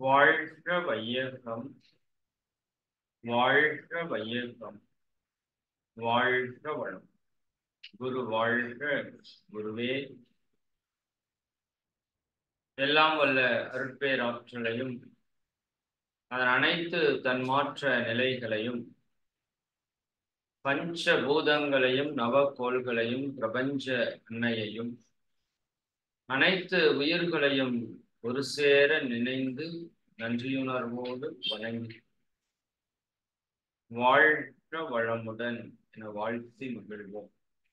வாழ்க வையகம் வாழ்க வையகம் வாழ்க வளம் குரு வாழ்க குருவே எல்லாம் வல்ல அருட்பேராற்றலையும் அதன் அனைத்து தன்மாற்ற நிலைகளையும் பஞ்ச பூதங்களையும் நவக்கோள்களையும் பிரபஞ்ச அன்னையையும் அனைத்து உயிர்களையும் ஒரு சேர நினைந்து நன்றியுணர்வோடு வணங்கி வாழ்க வளமுடன் என வாழ்த்தி மகிழ்வோம்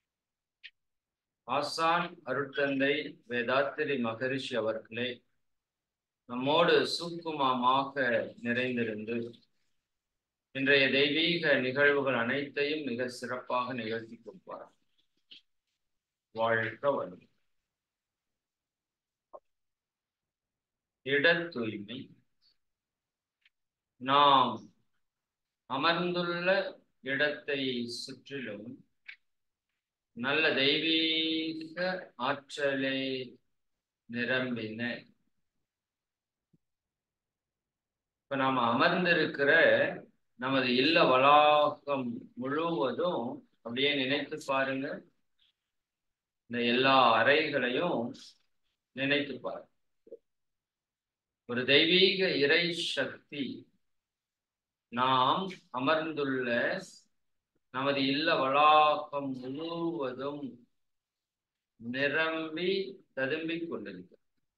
ஆசான் அருட்தந்தை வேதாத்திரி மகரிஷி அவர்களே நம்மோடு சூக்குமமாக நிறைந்திருந்து இன்றைய தெய்வீக நிகழ்வுகள் அனைத்தையும் மிக சிறப்பாக நிகழ்த்தி கொடுப்பார் வாழ்க வளம் இட தூய்மை நாம் அமர்ந்துள்ள இடத்தை சுற்றிலும் நல்ல தெய்வீக ஆற்றலை நிரம்பின இப்ப நாம அமர்ந்திருக்கிற நமது இல்ல வளாகம் முழுவதும் அப்படியே நினைத்து பாருங்க இந்த எல்லா அறைகளையும் நினைத்து பாருங்க ஒரு தெய்வீக இறை சக்தி நாம் அமர்ந்துள்ள நமது இல்ல வளாகம் முழுவதும் நிரம்பி ததும்பிக் கொண்டிருக்கிறது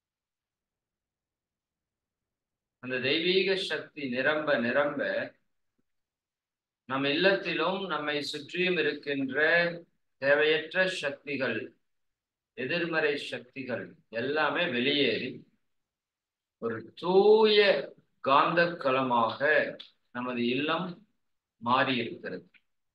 அந்த தெய்வீக சக்தி நிரம்ப நிரம்ப நம் இல்லத்திலும் நம்மை சுற்றியும் இருக்கின்ற தேவையற்ற சக்திகள் எதிர்மறை சக்திகள் எல்லாமே வெளியேறி ஒரு தூய காந்த களமாக நமது இல்லம் மாறி இருக்கிறது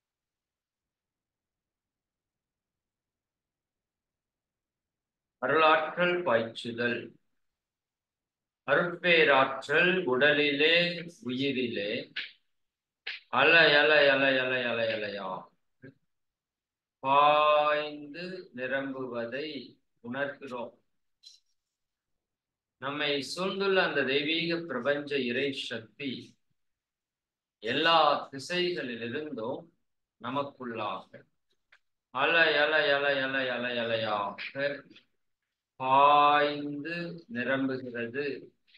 அருளாற்றல் பாய்ச்சுதல் அருட்பேராற்றல் உடலிலே உயிரிலே அலை அலை அலை அலை அலை அலையா பாய்ந்து நிரம்புவதை உணர்கிறோம் நம்மை சூழ்ந்துள்ள அந்த தெய்வீக பிரபஞ்ச இறை சக்தி எல்லா திசைகளிலிருந்தும் நமக்குள்ளாக அலை அலை அலை அலை அலை அலையாக பாய்ந்து நிரம்புகிறது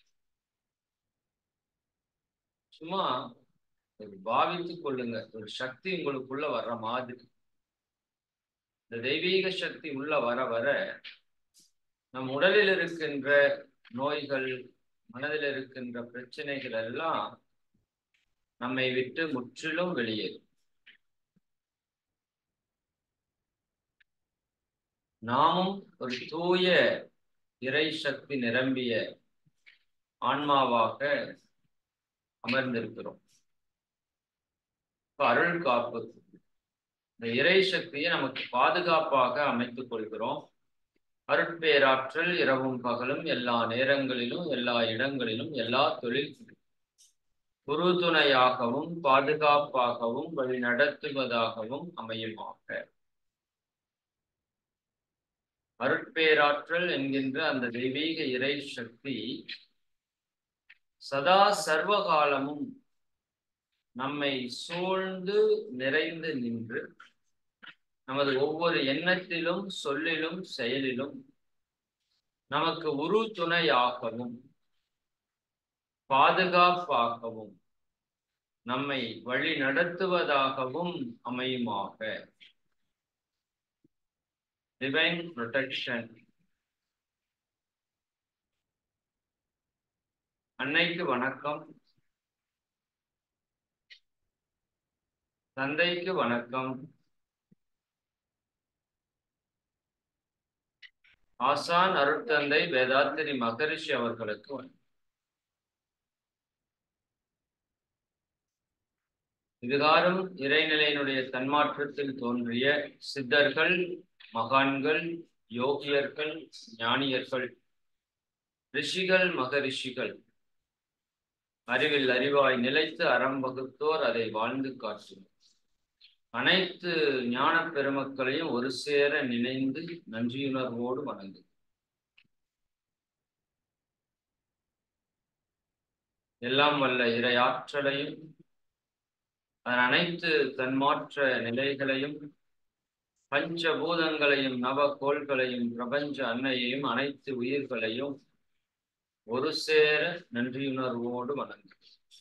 சும்மா ஒரு பாவித்துக் கொள்ளுங்க ஒரு சக்தி உங்களுக்குள்ள வர்ற மாதிரி இந்த தெய்வீக சக்தி உள்ள வர வர நம் உடலில் இருக்கின்ற நோய்கள் மனதில் இருக்கின்ற பிரச்சனைகள் எல்லாம் நம்மை விட்டு முற்றிலும் வெளியேறும் நாமும் ஒரு தூய இறை சக்தி நிரம்பிய ஆன்மாவாக அமர்ந்திருக்கிறோம் அருள் காப்பு இந்த இறை சக்தியை நமக்கு பாதுகாப்பாக அமைத்துக் கொள்கிறோம் அருட்பேராற்றல் இரவும் பகலும் எல்லா நேரங்களிலும் எல்லா இடங்களிலும் எல்லா தொழில் உறுதுணையாகவும் பாதுகாப்பாகவும் வழி நடத்துவதாகவும் அமையுமாக அருட்பேராற்றல் என்கின்ற அந்த தெய்வீக இறை சக்தி சதா சர்வகாலமும் நம்மை சூழ்ந்து நிறைந்து நின்று நமது ஒவ்வொரு எண்ணத்திலும் சொல்லிலும் செயலிலும் நமக்கு உரு துணையாகவும் பாதுகாப்பாகவும் நம்மை வழி நடத்துவதாகவும் அமையுமாக டிவைன் ப்ரொடெக்ஷன் அன்னைக்கு வணக்கம் தந்தைக்கு வணக்கம் ஆசான் அருட்தந்தை வேதாத்திரி மகரிஷி அவர்களுக்கு வணக்கம் இதுகாரும் இறைநிலையினுடைய தன்மாற்றத்தில் தோன்றிய சித்தர்கள் மகான்கள் யோகியர்கள் ஞானியர்கள் ரிஷிகள் மகரிஷிகள் அறிவில் அறிவாய் நிலைத்து அறம் வகுத்தோர் அதை வாழ்ந்து காட்டினர் அனைத்து ஞான பெருமக்களையும் ஒரு சேர நினைந்து நன்றியுணர்வோடு வணங்கு எல்லாம் வல்ல இறை ஆற்றலையும் அதன் அனைத்து தன்மாற்ற நிலைகளையும் பஞ்சபூதங்களையும் நவகோள்களையும் பிரபஞ்ச அன்னையையும் அனைத்து உயிர்களையும் ஒரு சேர நன்றியுணர்வோடு வணங்கு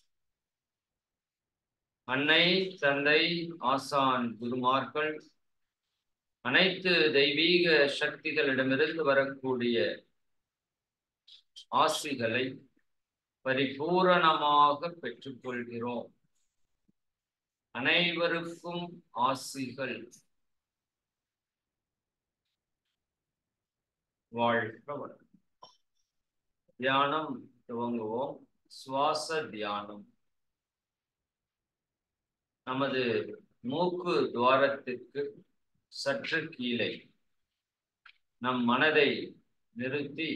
அன்னை தந்தை ஆசான் குருமார்கள் அனைத்து தெய்வீக சக்திகளிடமிருந்து வரக்கூடிய ஆசிகளை பரிபூரணமாக பெற்றுக்கொள்கிறோம் அனைவருக்கும் ஆசிகள் வாழ்க வளம் தியானம் துவங்குவோம் சுவாச தியானம் நமது மூக்கு துவாரத்திற்கு சற்று கீழே நம் மனதை நிறுத்தி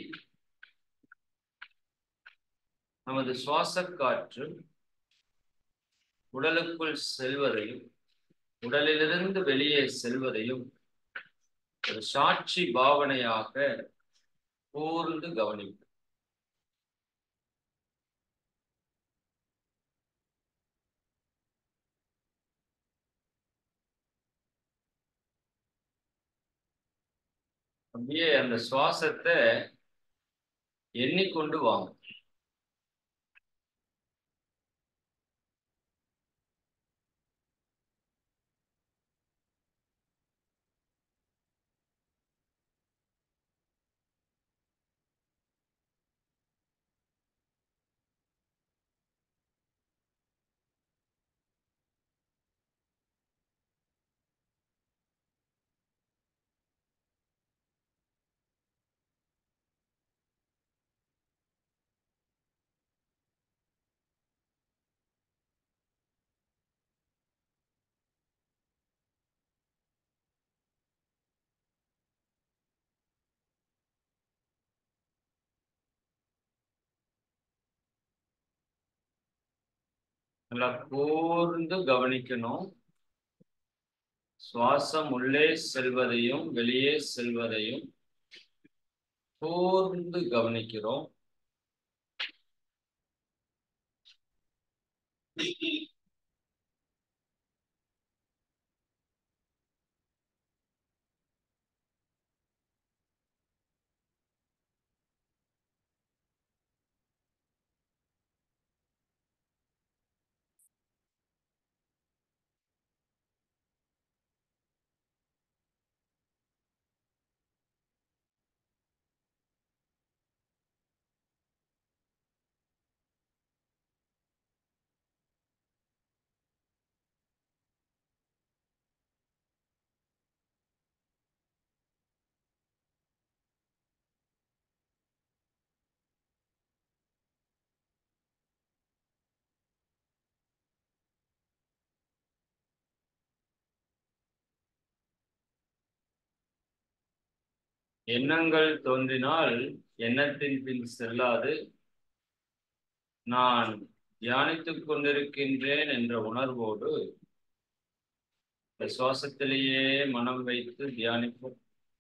நமது சுவாச காற்று உடலுக்குள் செல்வதையும் உடலிலிருந்து வெளியே செல்வதையும் ஒரு சாட்சி பாவனையாக கூர்ந்து கவனிப்போம் அப்படியே அந்த சுவாசத்தை எண்ணிக்கொண்டு வாங்க நல்லா கூர்ந்து கவனிக்கணும் சுவாசம் உள்ளே செல்வதையும் வெளியே செல்வதையும் கூர்ந்து கவனிக்கிறோம் எண்ணங்கள் தோன்றினால் எண்ணத்தின் பின் செல்லாது நான் தியானித்துக் கொண்டிருக்கின்றேன் என்ற உணர்வோடு இந்த சுவாசத்திலேயே மனம் வைத்து தியானிப்போம்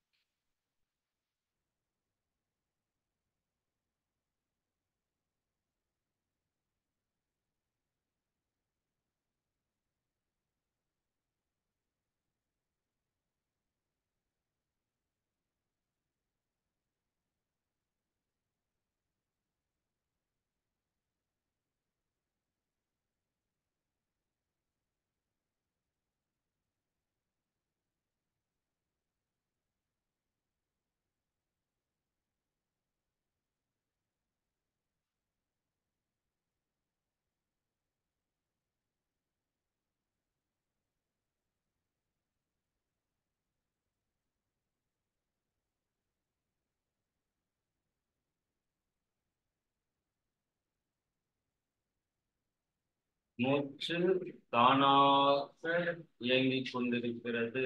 மூச்சு தானாக இயங்கிக் கொண்டிருக்கிறது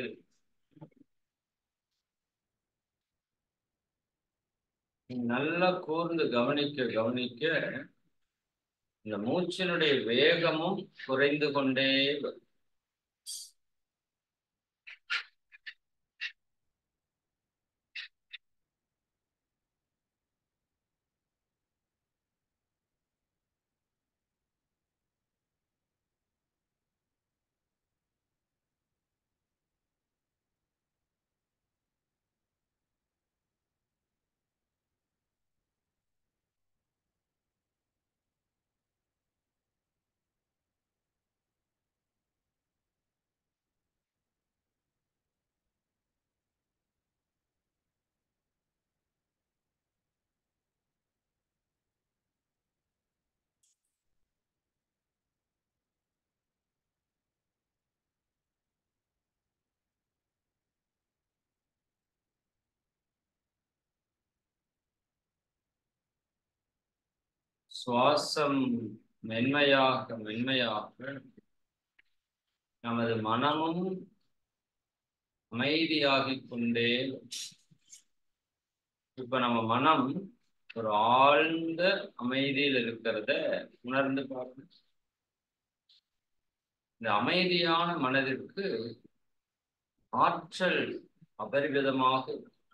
நல்லா கூர்ந்து கவனிக்க கவனிக்க இந்த மூச்சினுடைய வேகமும் குறைந்து கொண்டே வரும் சுவாசம் மென்மையாக மென்மையாக நமது மனமும் அமைதியாகிக் கொண்டே இப்ப நம்ம மனம் ஒரு ஆழ்ந்த அமைதியில் இருக்கிறத உணர்ந்து பார்க்கணும் இந்த அமைதியான மனதிற்கு ஆற்றல் அபரிவிதமாக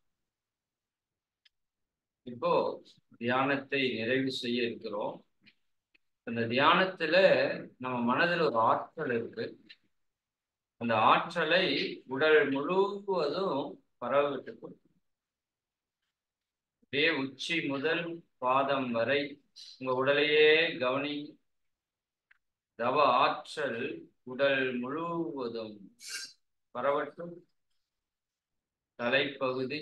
இப்போ தியானத்தை நிறைவு செய்ய இருக்கிறோம் அந்த தியானத்துல நம்ம மனதில் ஒரு ஆற்றல் இருக்கு அந்த ஆற்றலை உடல் முழுவதும் பரவிட்டு அப்படியே உச்சி முதல் பாதம் வரை உங்க உடலையே கவனி தவ ஆற்றல் உடல் முழுவதும் பரவட்டும் தலைப்பகுதி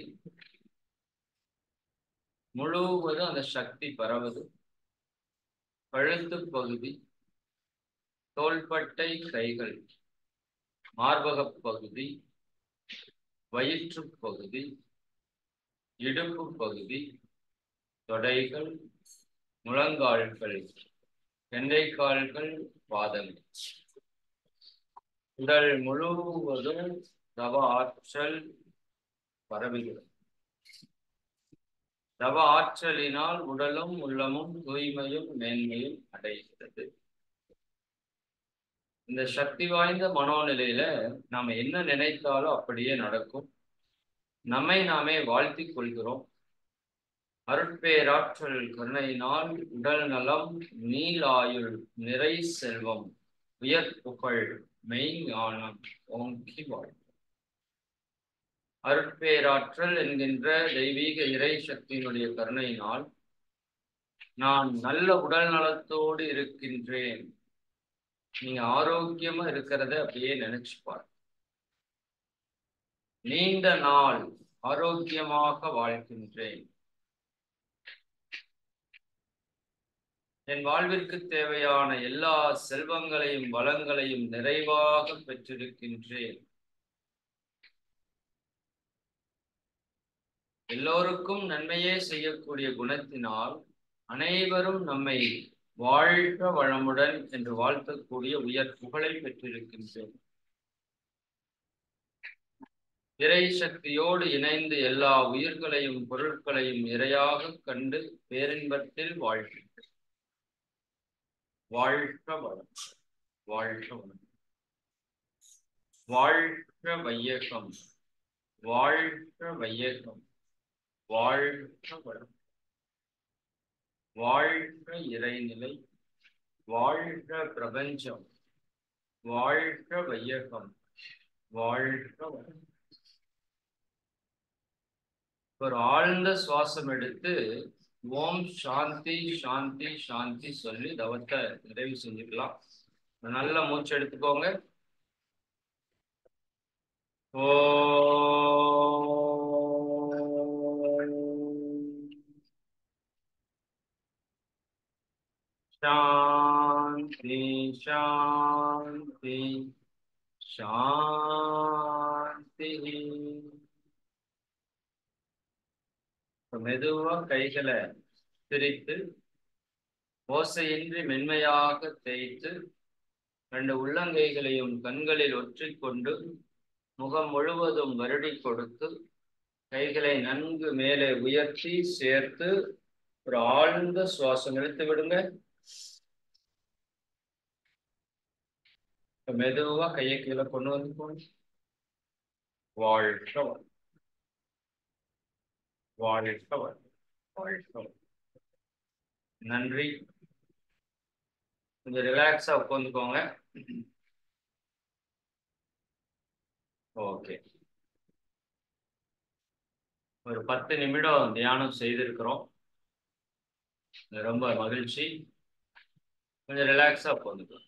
முழுவதும் அந்த சக்தி பரவுது கழுத்து பகுதி தோள்பட்டை கைகள் மார்பகப் பகுதி வயிற்று பகுதி இடுப்பு பகுதி தொடைகள் முழங்கால்கள் கெண்டைக்கால்கள் பாதங்கள் உடல் முழுவதும் தவ ஆற்றல் பரவுகிறது தவ ஆற்றலினால் உடலும் உள்ளமும் தூய்மையும் மேன்மையும் அடைகிறது இந்த சக்தி வாய்ந்த மனோநிலையில நாம என்ன நினைத்தாலும் அப்படியே நடக்கும் நம்மை நாமே வாழ்த்தி கொள்கிறோம் அருட்பேராற்றல் கருணையினால் உடல் நலம் நீலாயுள் நிறை செல்வம் உயர் புகழ் மெய்ஞானம் ஓங்கி வாழ் அருட்பேராற்றல் என்கின்ற தெய்வீக இறை சக்தியினுடைய கருணையினால் நான் நல்ல உடல் நலத்தோடு இருக்கின்றேன் நீங்க ஆரோக்கியமா இருக்கிறத அப்படியே நினைச்சுப்பார் நீண்ட நாள் ஆரோக்கியமாக வாழ்கின்றேன் என் வாழ்விற்கு தேவையான எல்லா செல்வங்களையும் வளங்களையும் நிறைவாக பெற்றிருக்கின்றேன் எல்லோருக்கும் நன்மையே செய்யக்கூடிய குணத்தினால் அனைவரும் நம்மை வாழ்க வளமுடன் என்று வாழ்த்தக்கூடிய உயர் புகழை பெற்றிருக்கின்றேன் இறை சக்தியோடு இணைந்து எல்லா உயிர்களையும் பொருட்களையும் இரையாக கண்டு பேரின்பத்தில் வாழ்கின்றேன் வாழ்க வளம் வாழ்க வளம் வாழ்க வையகம் வாழ்க வையகம் வாழ்க வளம் வாழ்க இறைநிலை வாழ்க பிரபஞ்சம் வாழ்க வையகம் வாழ்க வளம் ஒரு ஆழ்ந்த சுவாசம் எடுத்து ஓம் சாந்தி சாந்தி சாந்தி சொல்லி தவத்தை நிறைவு செஞ்சுக்கலாம் நல்ல மூச்சு எடுத்துக்கோங்க சாந்தி சாந்தி சாந்தி மெதுவா கைகளை பிரித்து ஓசையின்றி மென்மையாக தேய்த்து ரெண்டு உள்ளங்கைகளையும் கண்களில் ஒற்றிக்கொண்டு முகம் முழுவதும் வருடி கொடுத்து கைகளை நன்கு மேலே உயர்த்தி சேர்த்து ஒரு ஆழ்ந்த சுவாசம் இழுத்து விடுங்க மெதுவா கையை கீழே கொண்டு வந்து போங்க வாழ்க வாழ்க வாழ்க நன்றி கொஞ்சம் ரிலாக்ஸா உட்காந்துக்கோங்க ஓகே ஒரு பத்து நிமிடம் தியானம் செய்திருக்கிறோம் ரொம்ப மகிழ்ச்சி கொஞ்சம் ரிலாக்ஸா உட்காந்துக்கலாம்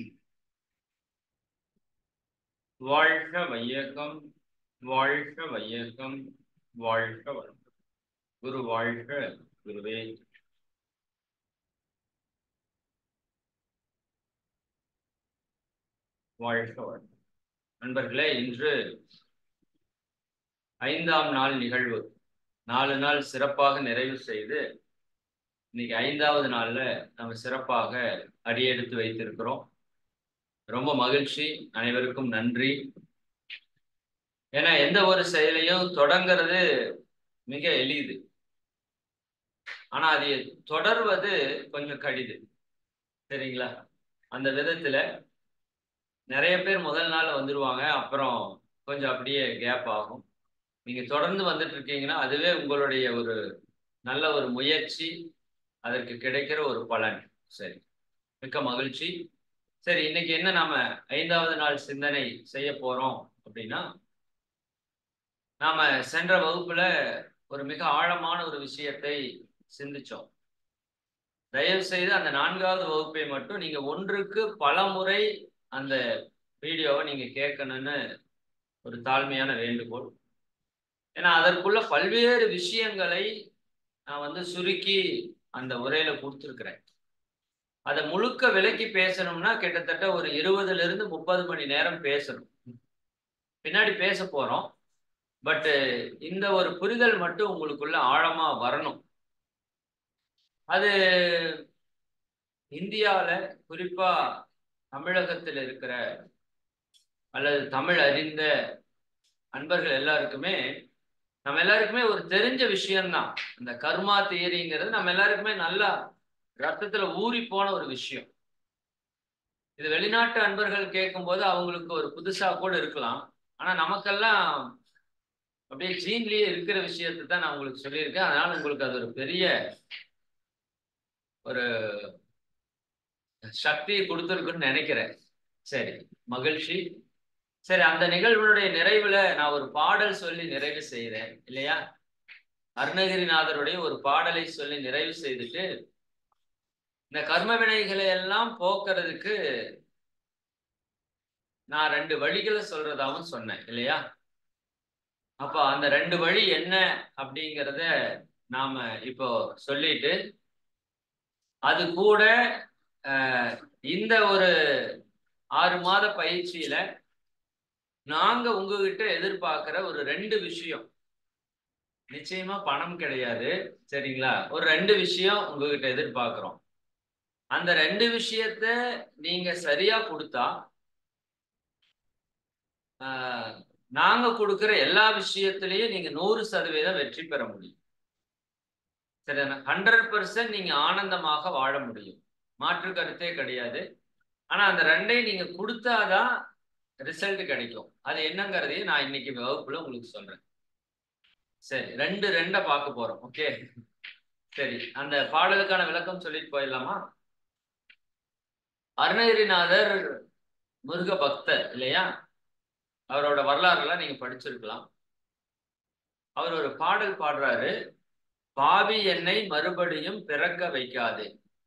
வாழ்க வையகம் வாழ்க வையகம் வாழ்க வளம் குரு வாழ்க குருவே வாழ்க வளம் நண்பர்களே இன்று ஐந்தாம் நாள் நிகழ்வு நாலு நாள் சிறப்பாக நிறைவு செய்து இன்னைக்கு ஐந்தாவது நாள்ல நம்ம சிறப்பாக அடியெடுத்து வைத்திருக்கிறோம் ரொம்ப மகிழ்ச்சி அனைவருக்கும் நன்றி ஏன்னா எந்த ஒரு செயலையும் தொடங்கிறது மிக எளிது ஆனா அதை தொடர்வது கொஞ்சம் கடிது சரிங்களா அந்த விதத்துல நிறைய பேர் முதல் நாள் வந்துருவாங்க அப்புறம் கொஞ்சம் அப்படியே கேப் ஆகும் நீங்க தொடர்ந்து வந்துட்டு இருக்கீங்கன்னா அதுவே உங்களுடைய ஒரு நல்ல ஒரு முயற்சி அதற்கு கிடைக்கிற ஒரு பலன் சரி மிக்க மகிழ்ச்சி சரி இன்னைக்கு என்ன நாம ஐந்தாவது நாள் சிந்தனை செய்ய போறோம் அப்படின்னா நாம சென்ற வகுப்புல ஒரு மிக ஆழமான ஒரு விஷயத்தை சிந்திச்சோம் தயவு செய்து அந்த நான்காவது வகுப்பை மட்டும் நீங்க ஒன்றுக்கு பல முறை அந்த வீடியோவை நீங்க கேட்கணும்னு ஒரு தாழ்மையான வேண்டுகோள் ஏன்னா அதற்குள்ள பல்வேறு விஷயங்களை நான் வந்து சுருக்கி அந்த உரையில கொடுத்துருக்குறேன் அதை முழுக்க விலக்கி பேசணும்னா கிட்டத்தட்ட ஒரு இருபதுல இருந்து முப்பது மணி நேரம் பேசணும் பின்னாடி பேச போறோம் பட்டு இந்த ஒரு புரிதல் மட்டும் உங்களுக்குள்ள ஆழமா வரணும் அது இந்தியாவில் குறிப்பா தமிழகத்தில் இருக்கிற அல்லது தமிழ் அறிந்த அன்பர்கள் எல்லாருக்குமே நம்ம எல்லாருக்குமே ஒரு தெரிஞ்ச விஷயம்தான் இந்த கர்மா தியரிங்கிறது நம்ம எல்லாருக்குமே நல்லா ரத்தத்துல ஊறி போன ஒரு விஷயம் இது வெளிநாட்டு அன்பர்கள் கேட்கும்போது அவங்களுக்கு ஒரு புதுசா கூட இருக்கலாம் ஆனா நமக்கெல்லாம் அப்படியே ஜீன்லயே இருக்கிற விஷயத்தை தான் நான் உங்களுக்கு சொல்லியிருக்கேன் அதனால உங்களுக்கு அது ஒரு பெரிய ஒரு சக்தியை கொடுத்துருக்குன்னு நினைக்கிறேன் சரி மகிழ்ச்சி சரி அந்த நிகழ்வுடைய நிறைவுல நான் ஒரு பாடல் சொல்லி நிறைவு செய்கிறேன் இல்லையா அருணகிரிநாதருடைய ஒரு பாடலை சொல்லி நிறைவு செய்துட்டு இந்த கர்ம வினைகளை எல்லாம் போக்குறதுக்கு நான் ரெண்டு வழிகளை சொல்றதாவும் சொன்னேன் இல்லையா அப்ப அந்த ரெண்டு வழி என்ன அப்படிங்கிறத நாம இப்போ சொல்லிட்டு அது கூட இந்த ஒரு ஆறு மாத பயிற்சியில நாங்க உங்ககிட்ட எதிர்பார்க்கிற ஒரு ரெண்டு விஷயம் நிச்சயமா பணம் கிடையாது சரிங்களா ஒரு ரெண்டு விஷயம் உங்ககிட்ட எதிர்பார்க்கிறோம் அந்த ரெண்டு விஷயத்த நீங்க சரியா கொடுத்தா நாங்க கொடுக்குற எல்லா விஷயத்திலையும் நீங்க நூறு சதவீதம் வெற்றி பெற முடியும் சரிதானே ஹண்ட்ரட் பர்சன்ட் நீங்க ஆனந்தமாக வாழ முடியும் மாற்று கருத்தே கிடையாது ஆனா அந்த ரெண்டையும் நீங்க கொடுத்தாதான் ரிசல்ட் கிடைக்கும் அது என்னங்கிறதையும் நான் இன்னைக்கு வகுப்புல உங்களுக்கு சொல்றேன் சரி ரெண்டு ரெண்டை பார்க்க போறோம் ஓகே சரி அந்த பாடலுக்கான விளக்கம் சொல்லிட்டு போயிடலாமா அருணகிரிநாதர் முருக பக்தர் இல்லையா அவரோட வரலாறுலாம் நீங்க படிச்சிருக்கலாம் அவர் ஒரு பாடல் பாடுறாரு பாவி என்னை மறுபடியும் பிறக்க வைக்காதே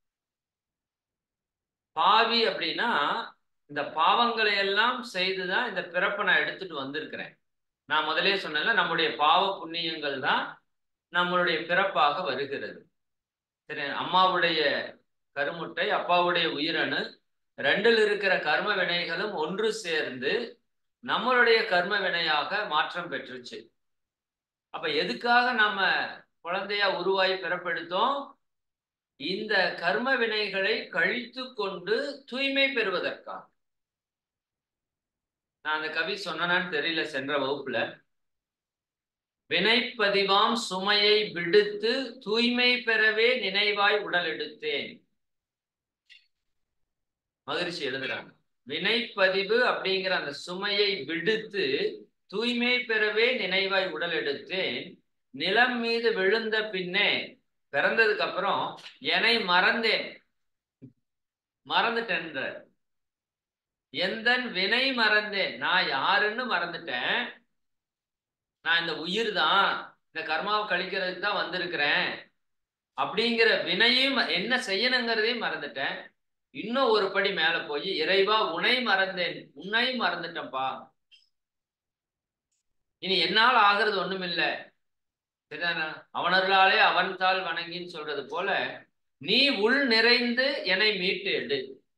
பாவி அப்படின்னா இந்த பாவங்களை எல்லாம் செய்துதான் இந்த பிறப்பை நான் எடுத்துட்டு வந்திருக்கிறேன் நான் முதலே சொன்னேன்ல நம்முடைய பாவ புண்ணியங்கள் தான் நம்மளுடைய பிறப்பாக வருகிறது சரி அம்மாவுடைய கருமுட்டை அப்பாவுடைய உயிரணு ரெண்டில் இருக்கிற கர்ம வினைகளும் ஒன்று சேர்ந்து நம்மளுடைய கர்ம வினையாக மாற்றம் பெற்றுச்சு அப்ப எதுக்காக நம்ம குழந்தையா உருவாய் பிறப்பெடுத்தோம் இந்த கர்ம வினைகளை கழித்து கொண்டு தூய்மை பெறுவதற்காக நான் அந்த கவி சொன்னான்னு தெரியல சென்ற வகுப்புல வினைப்பதிவாம் சுமையை விடுத்து தூய்மை பெறவே நினைவாய் உடல் எடுத்தேன் மகிழ்ச்சி எழுதுறாங்க வினைப்பதிவு அப்படிங்கிற அந்த சுமையை விடுத்து தூய்மை பெறவே நினைவாய் உடல் எடுத்தேன் நிலம் மீது விழுந்த பின்னே பிறந்ததுக்கு அப்புறம் என்னை மறந்தேன் மறந்துட்டேன்ற எந்த வினை மறந்தேன் நான் யாருன்னு மறந்துட்டேன் நான் இந்த உயிர் தான் இந்த கர்மாவை கழிக்கிறதுக்கு தான் வந்திருக்கிறேன் அப்படிங்கிற வினையும் என்ன செய்யணுங்கிறதையும் மறந்துட்டேன் இன்னும் ஒரு படி மேல போய் இறைவா உனை மறந்தேன் உன்னை மறந்துட்டேன்ப்பா இனி என்னால் ஆகிறது ஒண்ணுமில்லை சரிதானா அவனர்களாலே அவன் தாள் வணங்கின்னு சொல்றது போல நீ உள் நிறைந்து என்னை மீட்டு எடு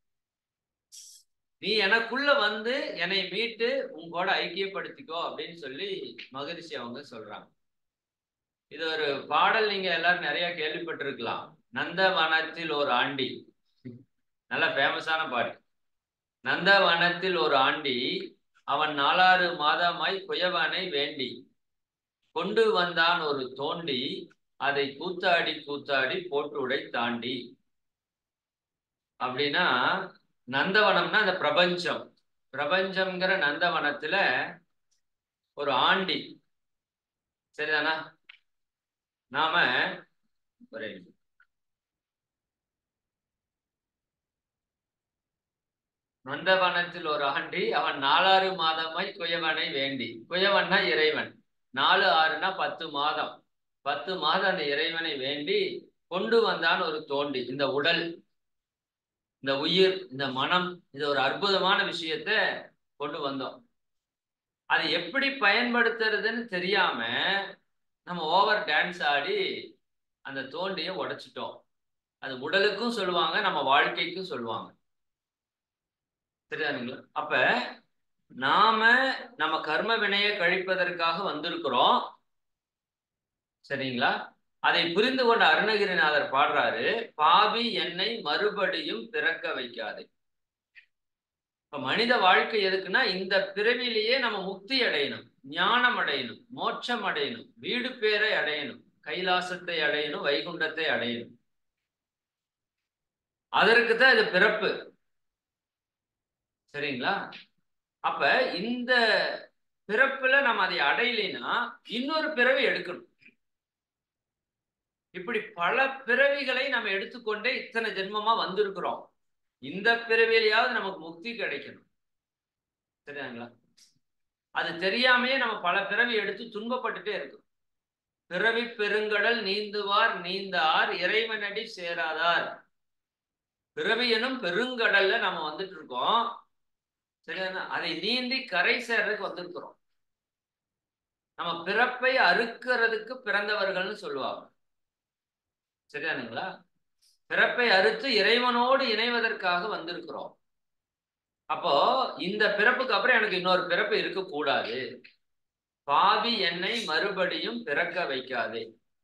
நீ எனக்குள்ள வந்து என்னை மீட்டு உங்களோட ஐக்கியப்படுத்திக்கோ அப்படின்னு சொல்லி மகரிஷி அவங்க சொல்றாங்க இது ஒரு பாடல் நீங்க எல்லாரும் நிறைய கேள்விப்பட்டிருக்கலாம் நந்தவனத்தில் ஒரு ஆண்டி நல்ல ஃபேமஸான பாட்டு நந்தவனத்தில் ஒரு ஆண்டி அவன் நாலாறு மாதமாய் குயவனை வேண்டி கொண்டு வந்தான் ஒரு தோண்டி அதை கூத்தாடி கூத்தாடி போட்டுடை தாண்டி அப்படின்னா நந்தவனம்னா அந்த பிரபஞ்சம் பிரபஞ்சம்ங்கிற நந்தவனத்துல ஒரு ஆண்டி சரிதானா நாம ஒரே நிமிஷம். நந்தவனத்தில் ஒரு ஆண்டி அவன் நாலாறு மாதமாய் குயவனை வேண்டி குயவன்னா இறைவன் நாலு ஆறுனா பத்து மாதம் பத்து மாதம் அந்த இறைவனை வேண்டி கொண்டு வந்தான் ஒரு தோண்டி இந்த உடல் இந்த உயிர் இந்த மனம் இது ஒரு அற்புதமான விஷயத்த கொண்டு வந்தோம் அதை எப்படி பயன்படுத்துறதுன்னு தெரியாம நம்ம ஓவர் டான்ஸ் ஆடி அந்த தோண்டியை உடைச்சிட்டோம் அது உடலுக்கும் சொல்லுவாங்க நம்ம வாழ்க்கைக்கும் சொல்லுவாங்க சரிதானுங்களா அப்ப நாம நம்ம கர்ம வினையை கழிப்பதற்காக வந்திருக்கிறோம் சரிங்களா அதை புரிந்து கொண்ட அருணகிரிநாதர் பாடுறாரு பாவி என்னை மறுபடியும் பிறக்க வைக்காது இப்ப மனித வாழ்க்கை எதுக்குன்னா இந்த பிறவிலேயே நம்ம முக்தி அடையணும் ஞானம் அடையணும் மோட்சம் அடையணும் வீடு பேரை அடையணும் கைலாசத்தை அடையணும் வைகுண்டத்தை அடையணும் அதற்கு தான் இது பிறப்பு சரிங்களா அப்ப இந்த பிறப்புல நம்ம அதை அடையலைன்னா இன்னொரு பிறவி எடுக்கணும் இப்படி பல பிறவிகளை நம்ம எடுத்துக்கொண்டே இத்தனை ஜென்மமா வந்திருக்கிறோம் இந்த பிறவிலையாவது நமக்கு முக்தி கிடைக்கணும் சரியாங்களா அது தெரியாமையே நம்ம பல பிறவி எடுத்து துன்பப்பட்டுட்டே இருக்கோம் பிறவி பெருங்கடல் நீந்துவார் நீந்தார் இறைவனடி சேராதார் பிறவி எனும் பெருங்கடல்ல நம்ம வந்துட்டு இருக்கோம் சரியா அதை நீந்தி கரை சேர்றதுக்கு வந்திருக்கிறோம் நம்ம பிறப்பை அறுக்கிறதுக்கு பிறந்தவர்கள்னு சொல்லுவாங்க சரிதானுங்களா பிறப்பை அறுத்து இறைவனோடு இணைவதற்காக வந்திருக்கிறோம் அப்போ இந்த பிறப்புக்கு அப்புறம் எனக்கு இன்னொரு பிறப்பு இருக்கக்கூடாது பாவி என்னை மறுபடியும் பிறக்க வைக்காதே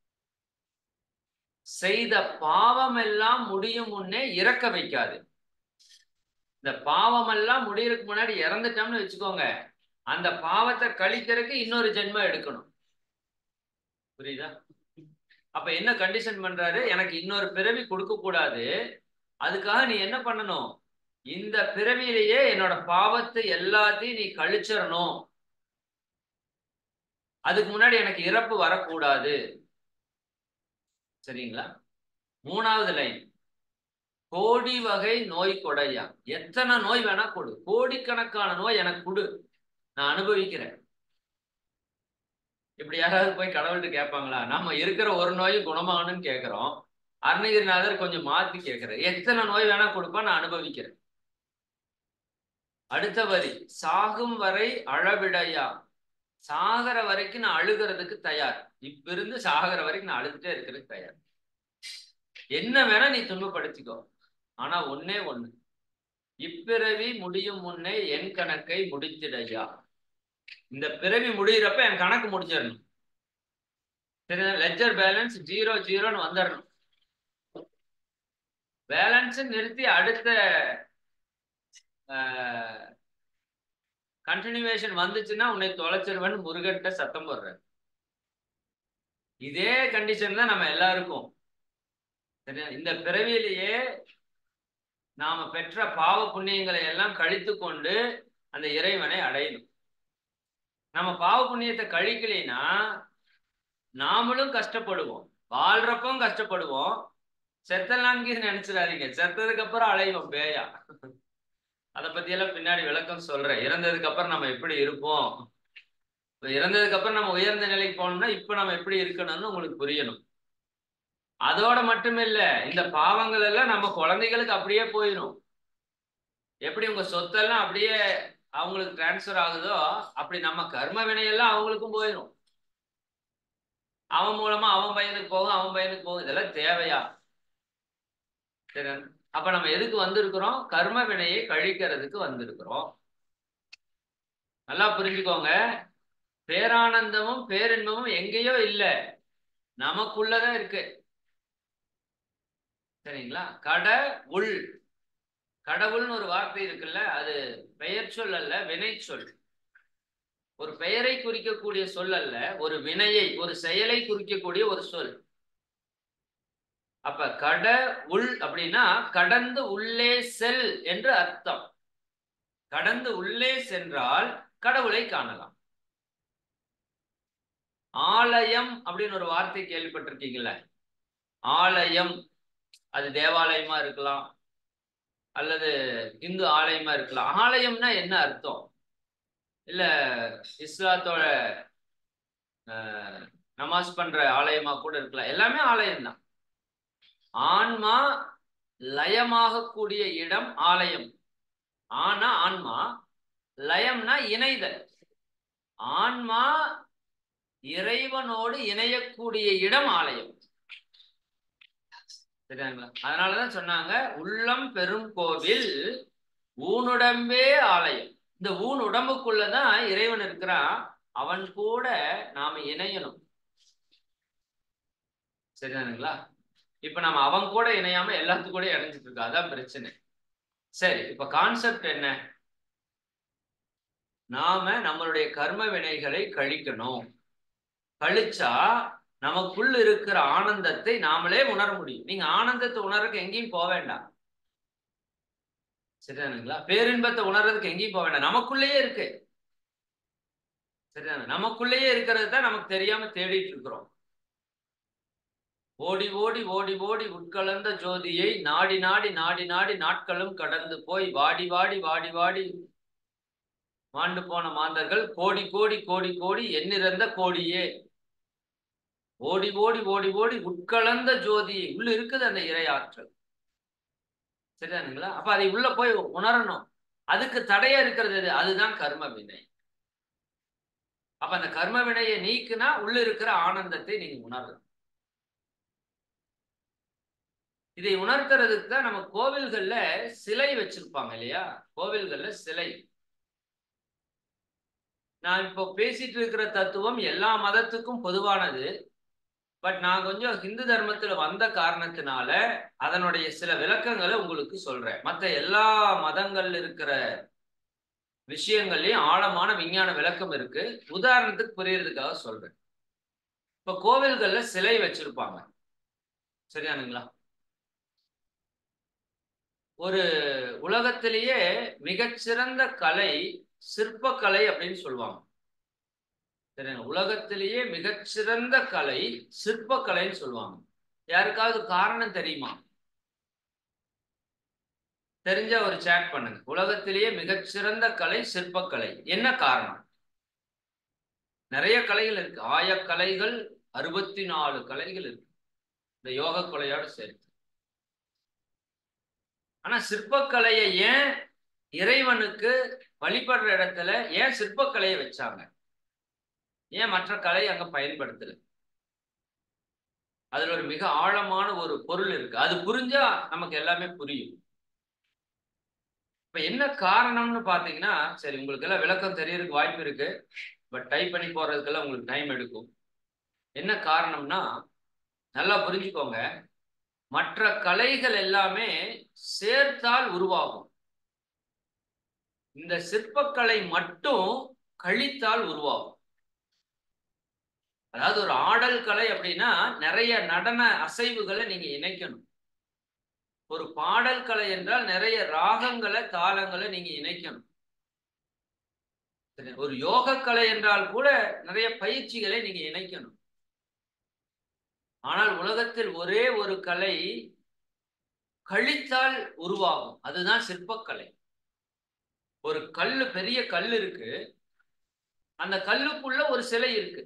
செய்த பாவம் எல்லாம் முடியும் முன்னே இறக்க வைக்காது இந்த பாவம் எல்லாம் முடியறதுக்கு முன்னாடி இறந்துட்டோம்னு வச்சுக்கோங்க அந்த பாவத்தை கழிக்கிறதுக்கு இன்னொரு ஜென்மம் எடுக்கணும் புரியுதா அப்ப என்ன கண்டிஷன் பண்றாரு எனக்கு இன்னொரு பிறவி கொடுக்க கூடாது அதுக்காக நீ என்ன பண்ணணும் இந்த பிறவியிலேயே என்னோட பாவத்தை எல்லாத்தையும் நீ கழிச்சிடணும் அதுக்கு முன்னாடி எனக்கு இறப்பு வரக்கூடாது சரிங்களா மூணாவது லைன் கோடி வகை நோய் கொடையா எத்தனை நோய் வேணா கொடு கோடிக்கணக்கான நோய் எனக்கு கொடு நான் அனுபவிக்கிறேன் இப்படி யாராவது போய் கடவுள்கிட்ட கேட்பாங்களா நம்ம இருக்கிற ஒரு நோயும் குணமாகணும்னு கேட்கிறோம் அருணகிரிநாதர் கொஞ்சம் மாத்தி கேட்கிறார் எத்தனை நோய் வேணா கொடுப்பா நான் அனுபவிக்கிறேன் அடுத்த வரி சாகும் வரை அழவிடையா சாகர வரைக்கும் நான் அழுகிறதுக்கு தயார் இப்ப இருந்து சாகர வரைக்கும் நான் அழுதுட்டே இருக்கிறதுக்கு தயார் என்ன வேணா நீ துன்பப்படுத்திக்கோ ஆனா ஒன்னே ஒண்ணு இப்பிறவி முடியும் முன்னே என் கணக்கை முடித்திடையா இந்த பிறவி முடியிறப்ப என் கணக்கு முடிச்சிடணும் சரி லெஜர் பேலன்ஸ் ஜீரோ ஜீரோன்னு வந்துடணும் பேலன்ஸ் நிறுத்தி அடுத்த கண்டினியூவேஷன் வந்துச்சுன்னா உன்னை தொலைச்சிருவேன்னு முருகன்கிட்ட சத்தம் போடுற இதே கண்டிஷன் தான் நம்ம எல்லாருக்கும் சரியா இந்த பிறவியிலேயே நாம பெற்ற பாவ புண்ணியங்களை எல்லாம் கழித்து கொண்டு அந்த இறைவனை அடையணும் நம்ம பாவ புண்ணியத்தை கழிக்கலைன்னா நாமளும் கஷ்டப்படுவோம் வாழ்றப்பவும் கஷ்டப்படுவோம் செத்தலான்கி நினைச்சிடாதீங்க செத்ததுக்கு அப்புறம் அலைவோம் பேயா அதை பத்தி எல்லாம் பின்னாடி விளக்கம் சொல்றேன் இறந்ததுக்கு அப்புறம் நம்ம எப்படி இருப்போம் இறந்ததுக்கு அப்புறம் நம்ம உயர்ந்த நிலைக்கு போனோம்னா இப்ப நம்ம எப்படி இருக்கணும்னு உங்களுக்கு புரியணும் அதோட மட்டுமில்ல இந்த பாவங்கள் எல்லாம் நம்ம குழந்தைகளுக்கு அப்படியே போயிடும் எப்படி உங்க சொத்தெல்லாம் அப்படியே அவங்களுக்கு டிரான்ஸ்ஃபர் ஆகுதோ அப்படி நம்ம கர்ம வினையெல்லாம் அவங்களுக்கும் போயிடும் அவன் மூலமா அவன் பையனுக்கு போகும் அவன் பையனுக்கு போகும் இதெல்லாம் தேவையா சரி அப்ப நம்ம எதுக்கு வந்திருக்கிறோம் கர்ம வினையை கழிக்கிறதுக்கு வந்திருக்கிறோம் நல்லா புரிஞ்சுக்கோங்க பேரானந்தமும் பேரின்பமும் எங்கேயோ இல்லை நமக்குள்ளதான் இருக்கு சரிங்களா கட உள் கடவுள்னு ஒரு வார்த்தை இருக்குல்ல அது பெயர் சொல் அல்ல வினை சொல் ஒரு பெயரை குறிக்கக்கூடிய சொல் அல்ல ஒரு வினையை ஒரு செயலை குறிக்கக்கூடிய ஒரு சொல் அப்ப கட உள் அப்படின்னா கடந்து உள்ளே செல் என்று அர்த்தம் கடந்து உள்ளே சென்றால் கடவுளை காணலாம் ஆலயம் அப்படின்னு ஒரு வார்த்தை கேள்விப்பட்டிருக்கீங்கள ஆலயம் அது தேவாலயமா இருக்கலாம் அல்லது இந்து ஆலயமா இருக்கலாம் ஆலயம்னா என்ன அர்த்தம் இல்ல இஸ்லாத்தோட நமாஸ் பண்ற ஆலயமா கூட இருக்கலாம் எல்லாமே ஆலயம் தான் ஆன்மா லயமாகக்கூடிய இடம் ஆலயம் ஆனா ஆன்மா லயம்னா இணைதல் ஆன்மா இறைவனோடு இணையக்கூடிய இடம் ஆலயம் சரிங்களா அதனாலதான் சொன்னாங்க உள்ளம் பெரும் கோவில் ஊனுடம்பே ஆலயம் இந்த ஊன் உடம்புக்குள்ளதான் இறைவன் இருக்கிறான் அவன் கூட நாம இணையணும் சரிதானுங்களா இப்ப நம்ம அவன் கூட இணையாம எல்லாத்து கூட இணைஞ்சிட்டு இருக்கோம் அதான் பிரச்சனை சரி இப்ப கான்செப்ட் என்ன நாம நம்மளுடைய கர்ம வினைகளை கழிக்கணும் கழிச்சா நமக்குள் இருக்கிற ஆனந்தத்தை நாமளே உணர முடியும் நீங்க ஆனந்தத்தை உணர்றதுக்கு எங்கேயும் போக வேண்டாம் சரிதானுங்களா பேரின்பத்தை உணர்றதுக்கு எங்கேயும் போக வேண்டாம் நமக்குள்ளேயே இருக்கு சரிதானே நமக்குள்ளேயே இருக்கிறது தான் நமக்கு தெரியாம தேடிட்டு இருக்கிறோம் ஓடி ஓடி ஓடி ஓடி உட்கலந்த ஜோதியை நாடி நாடி நாடி நாடி நாட்களும் கடந்து போய் வாடி வாடி வாடி வாடி மாண்டு போன மாந்தர்கள் கோடி கோடி கோடி கோடி எண்ணிறந்த கோடியே ஓடி ஓடி ஓடி ஓடி உட்கலந்த ஜோதியை உள்ள இருக்குது அந்த இறை ஆற்றல் சரிதானுங்களா அப்ப அதை உள்ள போய் உணரணும் அதுக்கு தடையா இருக்கிறது எது அதுதான் கர்ம வினை அப்ப அந்த கர்ம வினையை நீக்குனா உள்ள இருக்கிற ஆனந்தத்தை நீங்க உணரலாம் இதை உணர்த்துறதுக்கு தான் நம்ம கோவில்கள்ல சிலை வச்சிருப்பாங்க இல்லையா கோவில்கள்ல சிலை நான் இப்போ பேசிட்டு இருக்கிற தத்துவம் எல்லா மதத்துக்கும் பொதுவானது பட் நான் கொஞ்சம் ஹிந்து தர்மத்துல வந்த காரணத்தினால அதனுடைய சில விளக்கங்களை உங்களுக்கு சொல்றேன் மற்ற எல்லா மதங்கள்ல இருக்கிற விஷயங்கள்லயும் ஆழமான விஞ்ஞான விளக்கம் இருக்கு உதாரணத்துக்கு புரியறதுக்காக சொல்றேன் இப்ப கோவில்கள்ல சிலை வச்சிருப்பாங்க சரியானுங்களா ஒரு உலகத்திலேயே மிகச்சிறந்த கலை சிற்பக்கலை அப்படின்னு சொல்லுவாங்க சரிங்க உலகத்திலேயே மிகச்சிறந்த கலை சிற்பக்கலைன்னு சொல்லுவாங்க யாருக்காவது காரணம் தெரியுமா தெரிஞ்ச ஒரு சேட் பண்ணுங்க உலகத்திலேயே மிகச்சிறந்த கலை சிற்பக்கலை என்ன காரணம் நிறைய கலைகள் இருக்கு ஆய கலைகள் அறுபத்தி நாலு கலைகள் இருக்கு இந்த யோக கொலையோடு சேர்த்து ஆனா சிற்பக்கலையை ஏன் இறைவனுக்கு வழிபடுற இடத்துல ஏன் சிற்பக்கலையை வச்சாங்க ஏன் மற்ற கலை அங்க பயன்படுத்தல அதுல ஒரு மிக ஆழமான ஒரு பொருள் இருக்கு அது புரிஞ்சா நமக்கு எல்லாமே புரியும் இப்ப என்ன காரணம்னு பாத்தீங்கன்னா சரி உங்களுக்கு எல்லாம் விளக்கம் தெரியறதுக்கு வாய்ப்பு இருக்கு பட் டைப் பண்ணி போறதுக்கெல்லாம் உங்களுக்கு டைம் எடுக்கும் என்ன காரணம்னா நல்லா புரிஞ்சுக்கோங்க மற்ற கலைகள் எல்லாமே சேர்த்தால் உருவாகும் இந்த சிற்பக்கலை மட்டும் கழித்தால் உருவாகும் அதாவது ஒரு ஆடல் கலை அப்படின்னா நிறைய நடன அசைவுகளை நீங்க இணைக்கணும் ஒரு பாடல் கலை என்றால் நிறைய ராகங்களை தாளங்களை நீங்க இணைக்கணும் ஒரு யோக கலை என்றால் கூட நிறைய பயிற்சிகளை நீங்க இணைக்கணும் ஆனால் உலகத்தில் ஒரே ஒரு கலை கழித்தால் உருவாகும் அதுதான் சிற்பக்கலை ஒரு கல்லு பெரிய கல் இருக்கு அந்த கல்லுக்குள்ள ஒரு சிலை இருக்கு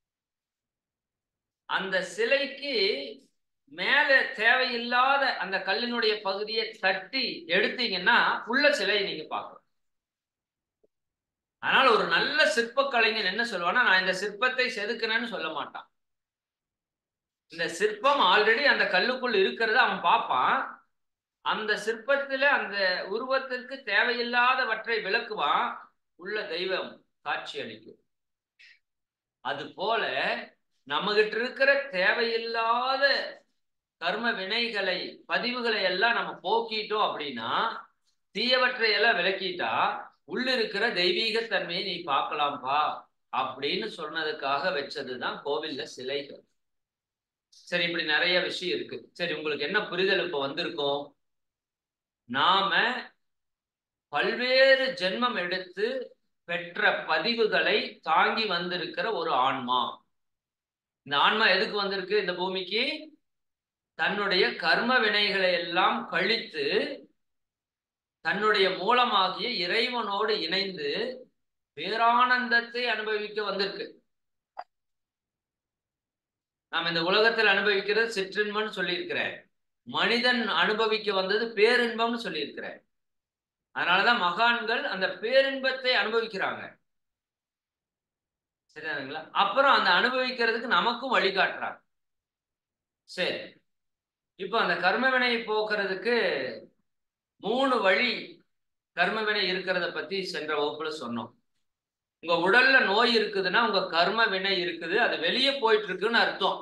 அந்த சிலைக்கு மேல தேவையில்லாத அந்த கல்லினுடைய பகுதியை தட்டி எடுத்தீங்கன்னா உள்ள சிலையை நீங்க பார்க்கணும் அதனால ஒரு நல்ல சிற்ப கலைஞன் என்ன சொல்லுவான்னா நான் இந்த சிற்பத்தை செதுக்கினேன்னு சொல்ல மாட்டான் இந்த சிற்பம் ஆல்ரெடி அந்த கல்லுக்குள் இருக்கிறத அவன் பார்ப்பான் அந்த சிற்பத்துல அந்த உருவத்திற்கு தேவையில்லாதவற்றை விளக்குவான் உள்ள தெய்வம் காட்சி அளிக்கும் அது போல நம்ம கிட்ட இருக்கிற தேவையில்லாத கர்ம வினைகளை பதிவுகளை எல்லாம் நம்ம போக்கிட்டோம் அப்படின்னா தீயவற்றை எல்லாம் விலக்கிட்டா உள்ள இருக்கிற தெய்வீக தன்மையை நீ பார்க்கலாம்ப்பா அப்படின்னு சொன்னதுக்காக வச்சதுதான் கோவில்ல சிலைகள் சரி இப்படி நிறைய விஷயம் இருக்கு சரி உங்களுக்கு என்ன புரிதல் இப்ப வந்திருக்கோம் நாம பல்வேறு ஜென்மம் எடுத்து பெற்ற பதிவுகளை தாங்கி வந்திருக்கிற ஒரு ஆன்மா இந்த ஆன்மா எதுக்கு வந்திருக்கு இந்த பூமிக்கு தன்னுடைய கர்ம வினைகளை எல்லாம் கழித்து தன்னுடைய மூலமாகிய இறைவனோடு இணைந்து பேரானந்தத்தை அனுபவிக்க வந்திருக்கு நாம் இந்த உலகத்தில் அனுபவிக்கிறது சிற்றின்பம்னு சொல்லியிருக்கிறேன் மனிதன் அனுபவிக்க வந்தது பேரின்பம்னு சொல்லியிருக்கிறேன் அதனாலதான் மகான்கள் அந்த பேரின்பத்தை அனுபவிக்கிறாங்க சரிதானுங்களா அப்புறம் அந்த அனுபவிக்கிறதுக்கு நமக்கும் வழிகாட்டுறாங்க சரி இப்போ அந்த கர்மவினையை போக்குறதுக்கு மூணு வழி கர்மவினை இருக்கிறத பத்தி சென்ற வகுப்புல சொன்னோம் உங்க உடல்ல நோய் இருக்குதுன்னா உங்க கர்ம வினை இருக்குது அது வெளியே போயிட்டு இருக்குன்னு அர்த்தம்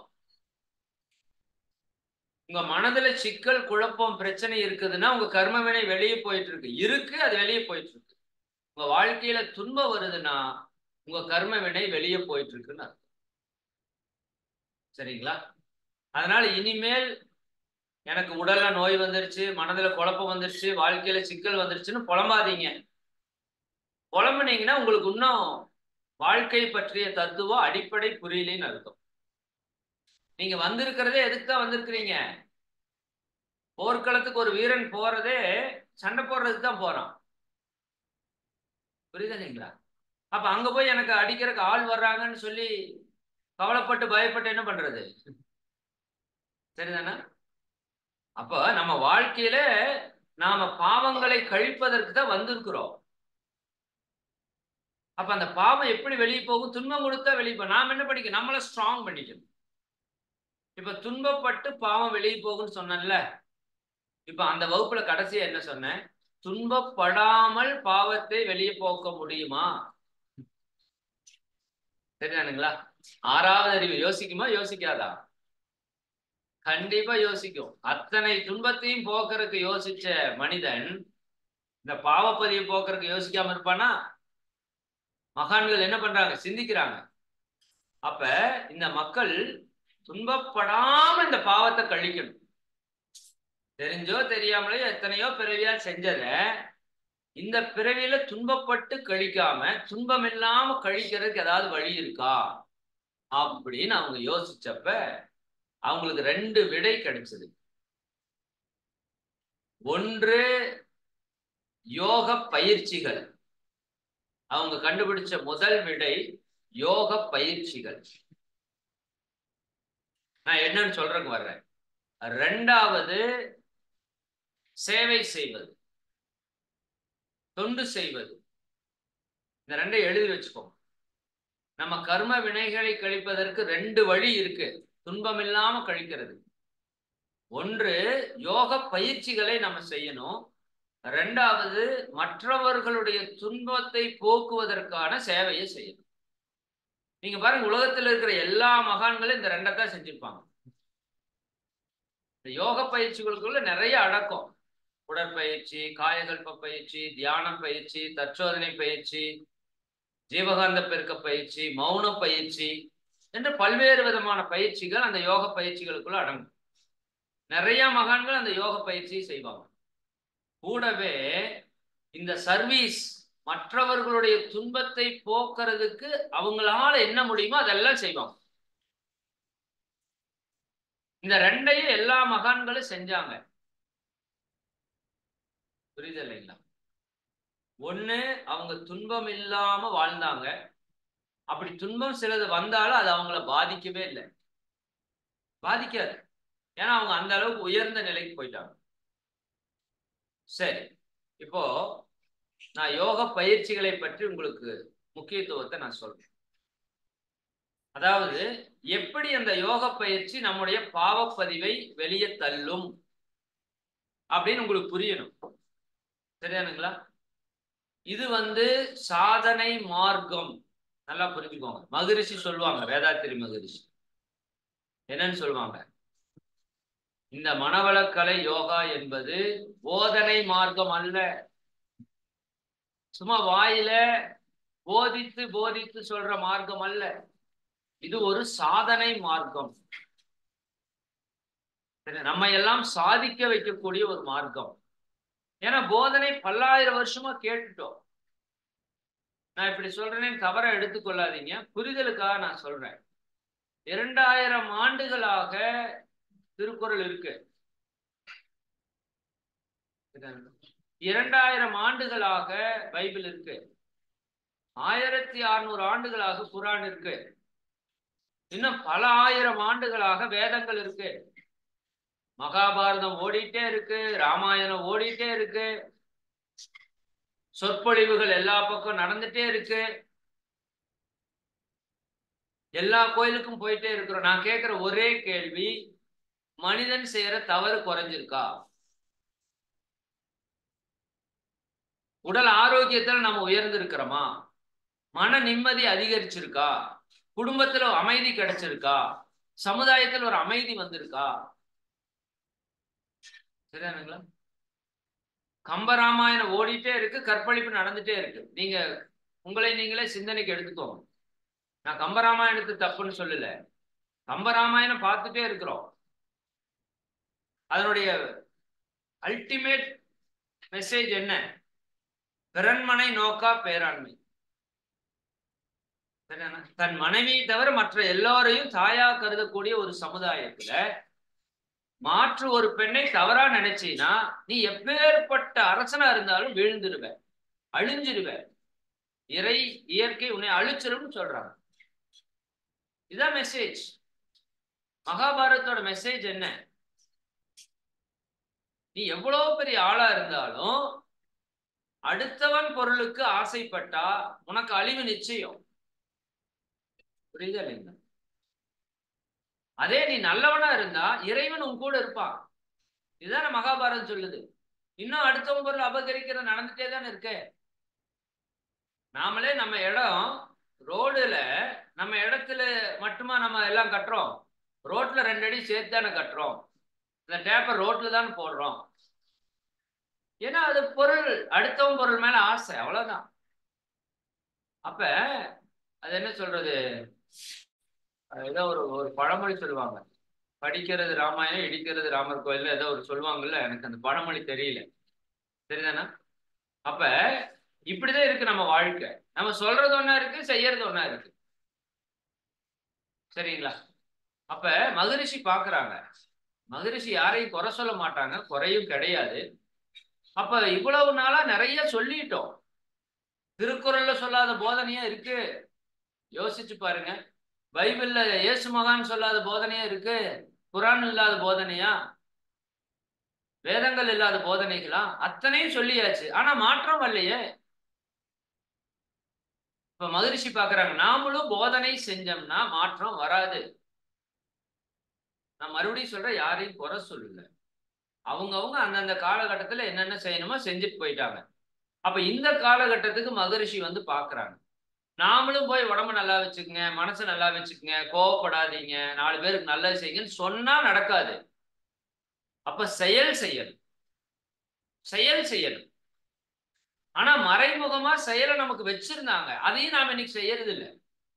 உங்க மனதுல சிக்கல் குழப்பம் பிரச்சனை இருக்குதுன்னா உங்க கர்ம வினை வெளியே போயிட்டு இருக்கு இருக்கு அது வெளியே போயிட்டு இருக்கு உங்க வாழ்க்கையில துன்பம் வருதுன்னா உங்க கர்ம வினை வெளியே போயிட்டு இருக்குன்னு அர்த்தம் சரிங்களா அதனால இனிமேல் எனக்கு உடல்ல நோய் வந்துருச்சு மனதுல குழப்பம் வந்துருச்சு வாழ்க்கையில சிக்கல் வந்துருச்சுன்னு புலம்பாதீங்க புலம்புனீங்கன்னா உங்களுக்கு இன்னும் வாழ்க்கை பற்றிய தத்துவம் அடிப்படை புரியலின்னு அர்த்தம் நீங்க வந்திருக்கிறதே எதுக்கு தான் வந்திருக்கிறீங்க போர்க்களத்துக்கு ஒரு வீரன் போறதே சண்டை போடுறதுக்கு தான் போறான் புரியுதா இல்லைங்களா அப்ப அங்க போய் எனக்கு அடிக்கிறதுக்கு ஆள் வர்றாங்கன்னு சொல்லி கவலைப்பட்டு பயப்பட்டு என்ன பண்றது சரிதானே அப்ப நம்ம வாழ்க்கையில நாம பாவங்களை கழிப்பதற்கு தான் வந்திருக்கிறோம் அப்ப அந்த பாவம் எப்படி வெளியே போகும் துன்பம் கொடுத்தா வெளியே போகும் நாம என்ன பண்ணிக்க நம்மள ஸ்ட்ராங் பண்ணிக்கணும் இப்ப துன்பப்பட்டு பாவம் வெளியே போகும்னு சொன்னேன்ல இப்ப அந்த வகுப்புல கடைசியா என்ன சொன்னேன் துன்பப்படாமல் பாவத்தை வெளியே போக்க முடியுமா சரிதானுங்களா ஆறாவது அறிவு யோசிக்குமா யோசிக்காதா கண்டிப்பா யோசிக்கும் அத்தனை துன்பத்தையும் போக்குறதுக்கு யோசிச்ச மனிதன் இந்த பாவப்பதியை போக்குறதுக்கு யோசிக்காம இருப்பானா மகான்கள் என்ன பண்றாங்க சிந்திக்கிறாங்க அப்ப இந்த மக்கள் துன்பப்படாம இந்த பாவத்தை கழிக்கணும் தெரிஞ்சோ தெரியாமலோ எத்தனையோ பிறவியா செஞ்சத இந்த பிறவியில துன்பப்பட்டு கழிக்காம துன்பம் இல்லாம கழிக்கிறதுக்கு ஏதாவது வழி இருக்கா அப்படின்னு அவங்க யோசிச்சப்ப அவங்களுக்கு ரெண்டு விடை கிடைச்சது ஒன்று யோக பயிற்சிகள் அவங்க கண்டுபிடிச்ச முதல் விடை யோக பயிற்சிகள் நான் என்னன்னு சொல்றேங்க வர்றேன் ரெண்டாவது சேவை செய்வது தொண்டு செய்வது இந்த ரெண்டை எழுதி வச்சுக்கோங்க நம்ம கர்ம வினைகளை கழிப்பதற்கு ரெண்டு வழி இருக்கு துன்பம் இல்லாம கழிக்கிறது ஒன்று யோக பயிற்சிகளை நம்ம செய்யணும் ரெண்டாவது மற்றவர்களுடைய துன்பத்தை போக்குவதற்கான சேவையை செய்யணும் நீங்க பாருங்க உலகத்தில் இருக்கிற எல்லா மகான்களும் இந்த ரெண்டத்தான் செஞ்சிருப்பாங்க இந்த யோக பயிற்சிகளுக்குள்ள நிறைய அடக்கம் உடற்பயிற்சி காயகல்ப பயிற்சி தியான பயிற்சி தற்சோதனை பயிற்சி ஜீவகாந்த பெருக்க பயிற்சி மௌன பயிற்சி என்று பல்வேறு விதமான பயிற்சிகள் அந்த யோக பயிற்சிகளுக்குள்ள அடங்கும் நிறைய மகான்கள் அந்த யோக பயிற்சியை செய்வாங்க கூடவே இந்த சர்வீஸ் மற்றவர்களுடைய துன்பத்தை போக்குறதுக்கு அவங்களால என்ன முடியுமோ அதெல்லாம் செய்வாங்க இந்த ரெண்டையும் எல்லா மகான்களும் செஞ்சாங்க புரியுது இல்லைங்களா ஒண்ணு அவங்க துன்பம் இல்லாம வாழ்ந்தாங்க அப்படி துன்பம் சிலது வந்தாலும் அது அவங்கள பாதிக்கவே இல்லை பாதிக்காது ஏன்னா அவங்க அந்த அளவுக்கு உயர்ந்த நிலைக்கு போயிட்டாங்க சரி இப்போ நான் யோக பயிற்சிகளை பற்றி உங்களுக்கு முக்கியத்துவத்தை நான் சொல்றேன் அதாவது எப்படி அந்த யோக பயிற்சி நம்முடைய பாவப்பதிவை வெளியே தள்ளும் அப்படின்னு உங்களுக்கு புரியணும் சரியானுங்களா இது வந்து சாதனை மார்க்கம் நல்லா புரிஞ்சுக்கோங்க மகரிஷி சொல்லுவாங்க வேதாத்திரி மகரிஷி என்னன்னு சொல்லுவாங்க இந்த மனவளக்கலை யோகா என்பது போதனை மார்க்கம் அல்ல சும்மா வாயில போதித்து போதித்து சொல்ற மார்க்கம் அல்ல இது ஒரு சாதனை மார்க்கம் நம்ம எல்லாம் சாதிக்க வைக்கக்கூடிய ஒரு மார்க்கம் ஏன்னா போதனை பல்லாயிரம் வருஷமா கேட்டுட்டோம் நான் இப்படி சொல்றேன்னு தவற எடுத்துக்கொள்ளாதீங்க புரிதலுக்காக நான் சொல்றேன் இரண்டாயிரம் ஆண்டுகளாக திருக்குறள் இருக்கு இரண்டாயிரம் ஆண்டுகளாக பைபிள் இருக்கு ஆயிரத்தி அறுநூறு ஆண்டுகளாக குரான் இருக்கு இன்னும் பல ஆயிரம் ஆண்டுகளாக வேதங்கள் இருக்கு மகாபாரதம் ஓடிட்டே இருக்கு ராமாயணம் ஓடிட்டே இருக்கு சொற்பொழிவுகள் எல்லா பக்கம் நடந்துட்டே இருக்கு எல்லா கோயிலுக்கும் போயிட்டே இருக்கிறோம் நான் கேட்கிற ஒரே கேள்வி மனிதன் செய்யற தவறு குறைஞ்சிருக்கா உடல் ஆரோக்கியத்துல நம்ம உயர்ந்திருக்கிறோமா மன நிம்மதி அதிகரிச்சிருக்கா குடும்பத்துல அமைதி கிடைச்சிருக்கா சமுதாயத்தில் ஒரு அமைதி வந்திருக்கா சரியானுங்களா கம்பராமாயணம் ஓடிட்டே இருக்கு கற்பழிப்பு நடந்துட்டே இருக்கு நீங்க உங்களை நீங்களே சிந்தனைக்கு எடுத்துக்கோங்க நான் கம்பராமாயணத்து தப்புன்னு சொல்லல கம்பராமாயணம் பார்த்துட்டே இருக்கிறோம் அதனுடைய அல்டிமேட் மெசேஜ் என்ன பிறன்மனை நோக்கா பேராண்மை தன் மனைவியை தவிர மற்ற எல்லாரையும் தாயா கருதக்கூடிய ஒரு சமுதாயத்துல மாற்று ஒரு பெண்ணை தவறா நினைச்சீனா நீ எப்பேற்பட்ட அரசனா இருந்தாலும் வீழ்ந்துருவ அழிஞ்சிருவ இறை இயற்கை உன்னை அழிச்சிரும் சொல்றாங்க இதான் மெசேஜ் மகாபாரதத்தோட மெசேஜ் என்ன நீ எவ்வளவு பெரிய ஆளா இருந்தாலும் அடுத்தவன் பொருளுக்கு ஆசைப்பட்டா உனக்கு அழிவு நிச்சயம் புரியுதா இல்லைங்களா அதே நீ நல்லவனா இருந்தா இறைவன் உன் கூட இருப்பான் இதுதான் மகாபாரதம் சொல்லுது இன்னும் அடுத்தவன் பொருள் அபகரிக்கிறது நடந்துட்டே தான் இருக்கு நாமளே நம்ம இடம் ரோடுல நம்ம இடத்துல மட்டுமா நம்ம எல்லாம் கட்டுறோம் ரோட்ல ரெண்டு அடி சேர்த்து தானே கட்டுறோம் இந்த டேப்பை ரோட்ல தான் போடுறோம் ஏன்னா அது பொருள் அடுத்தவன் பொருள் மேல ஆசை அவ்வளவுதான் அப்ப அது என்ன சொல்றது ஏதோ ஒரு ஒரு பழமொழி சொல்லுவாங்க படிக்கிறது ராமாயணம் இடிக்கிறது ராமர் கோயில் ஏதோ ஒரு சொல்லுவாங்கல்ல எனக்கு அந்த பழமொழி தெரியல சரிதானா அப்ப இப்படிதான் இருக்கு நம்ம வாழ்க்கை நம்ம சொல்றது ஒண்ணா இருக்கு செய்யறது ஒண்ணா இருக்கு சரிங்களா அப்ப மகரிஷி பாக்குறாங்க மகரிஷி யாரையும் குறை சொல்ல மாட்டாங்க குறையும் கிடையாது அப்ப இவ்வளவு நாளா நிறைய சொல்லிட்டோம் திருக்குறள்ல சொல்லாத போதனையா இருக்கு யோசிச்சு பாருங்க பைபிள்ல இயேசு மகான் சொல்லாத போதனையா இருக்கு குரான் இல்லாத போதனையா வேதங்கள் இல்லாத போதனைகளா அத்தனையும் சொல்லியாச்சு ஆனா மாற்றம் வரலையே இப்ப மகரிஷி பாக்குறாங்க நாமளும் போதனை செஞ்சோம்னா மாற்றம் வராது நான் மறுபடியும் சொல்றேன் யாரையும் குறை சொல்லல அவங்கவுங்க அந்தந்த காலகட்டத்துல என்னென்ன செய்யணுமோ செஞ்சுட்டு போயிட்டாங்க அப்ப இந்த காலகட்டத்துக்கு மகரிஷி வந்து பாக்குறாங்க நாமளும் போய் உடம்ப நல்லா வச்சுக்கோங்க மனசை நல்லா வச்சுக்கோங்க கோவப்படாதீங்க நாலு பேருக்கு நல்லது செய்யுங்கன்னு சொன்னா நடக்காது அப்ப செயல் செய்யணும் செயல் செய்யணும் ஆனா மறைமுகமா செயலை நமக்கு வச்சிருந்தாங்க அதையும் நாம இன்னைக்கு செய்யறது இல்லை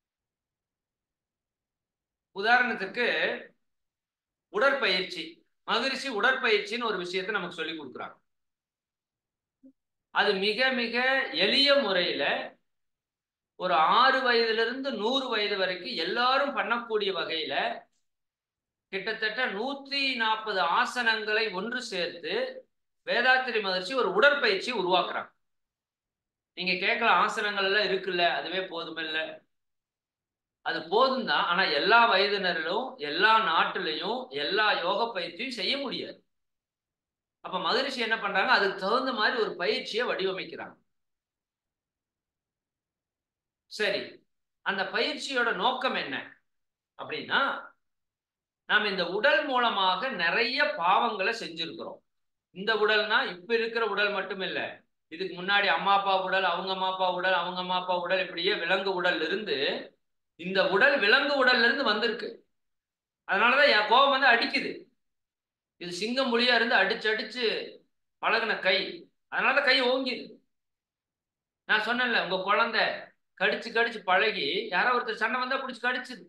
உதாரணத்துக்கு உடற்பயிற்சி மகிழ்ச்சி உடற்பயிற்சின்னு ஒரு விஷயத்த நமக்கு சொல்லி கொடுக்குறாங்க அது மிக மிக எளிய முறையில ஒரு ஆறு வயதுல இருந்து நூறு வயது வரைக்கும் எல்லாரும் பண்ணக்கூடிய வகையில கிட்டத்தட்ட நூத்தி நாற்பது ஆசனங்களை ஒன்று சேர்த்து வேதாத்திரி மகிழ்ச்சி ஒரு உடற்பயிற்சி உருவாக்குறாங்க நீங்க கேட்கலாம் ஆசனங்கள் எல்லாம் இருக்குல்ல அதுவே போதுமில்ல அது போதும் தான் ஆனா எல்லா வயதினரிலும் எல்லா நாட்டிலையும் எல்லா யோக பயிற்சியும் செய்ய முடியாது அப்ப மகரிஷி என்ன பண்றாங்க அதுக்கு தகுந்த மாதிரி ஒரு பயிற்சியை வடிவமைக்கிறாங்க சரி அந்த பயிற்சியோட நோக்கம் என்ன அப்படின்னா நாம் இந்த உடல் மூலமாக நிறைய பாவங்களை செஞ்சிருக்கிறோம் இந்த உடல்னா இப்ப இருக்கிற உடல் மட்டும் இல்ல இதுக்கு முன்னாடி அம்மா அப்பா உடல் அவங்க அம்மா அப்பா உடல் அவங்க அம்மா அப்பா உடல் இப்படியே விலங்கு உடல் இருந்து இந்த உடல் விலங்கு உடல்ல இருந்து வந்திருக்கு அதனாலதான் என் கோபம் வந்து அடிக்குது இது சிங்கம் புலியா இருந்து அடிச்சு அடிச்சு பழகுன கை அதனால கை ஓங்கிது நான் சொன்னேன்ல உங்க குழந்தை கடிச்சு கடிச்சு பழகி யாரோ ஒருத்தர் சண்டை வந்தா பிடிச்சி கடிச்சுது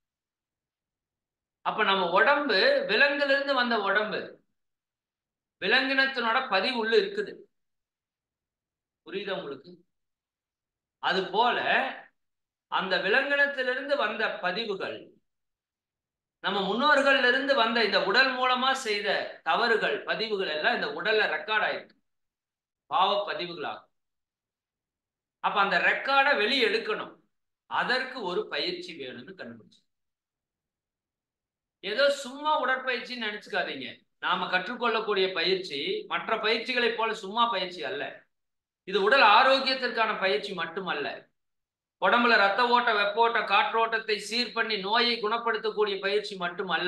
அப்ப நம்ம உடம்பு விலங்குல இருந்து வந்த உடம்பு விலங்கினத்தினோட பதிவு உள்ள இருக்குது புரியுதா உங்களுக்கு அது போல அந்த விலங்கினத்திலிருந்து வந்த பதிவுகள் நம்ம முன்னோர்கள்ல இருந்து வந்த இந்த உடல் மூலமா செய்த தவறுகள் பதிவுகள் எல்லாம் இந்த உடல்ல ரெக்கார்ட் ஆயிருக்கு பாவ பதிவுகளாகும் அப்ப அந்த ரெக்கார்டை வெளியே எடுக்கணும் அதற்கு ஒரு பயிற்சி வேணும்னு கண்டுபிடிச்சு ஏதோ சும்மா உடற்பயிற்சின்னு நினைச்சுக்காதீங்க நாம கற்றுக்கொள்ளக்கூடிய பயிற்சி மற்ற பயிற்சிகளை போல சும்மா பயிற்சி அல்ல இது உடல் ஆரோக்கியத்திற்கான பயிற்சி மட்டுமல்ல உடம்புல ரத்த ஓட்ட வெப்ப ஓட்ட காற்றோட்டத்தை சீர் பண்ணி நோயை குணப்படுத்தக்கூடிய பயிற்சி மட்டுமல்ல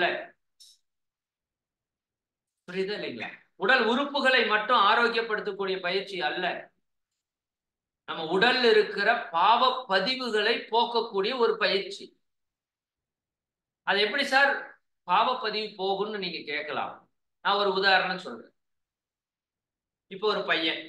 புரியுதா இல்லைங்களா உடல் உறுப்புகளை மட்டும் ஆரோக்கியப்படுத்தக்கூடிய பயிற்சி அல்ல நம்ம உடல்ல இருக்கிற பாவ பதிவுகளை போக்கக்கூடிய ஒரு பயிற்சி அது எப்படி சார் பாவ பதிவு போகும்னு நீங்க கேட்கலாம் நான் ஒரு உதாரணம் சொல்றேன் இப்போ ஒரு பையன்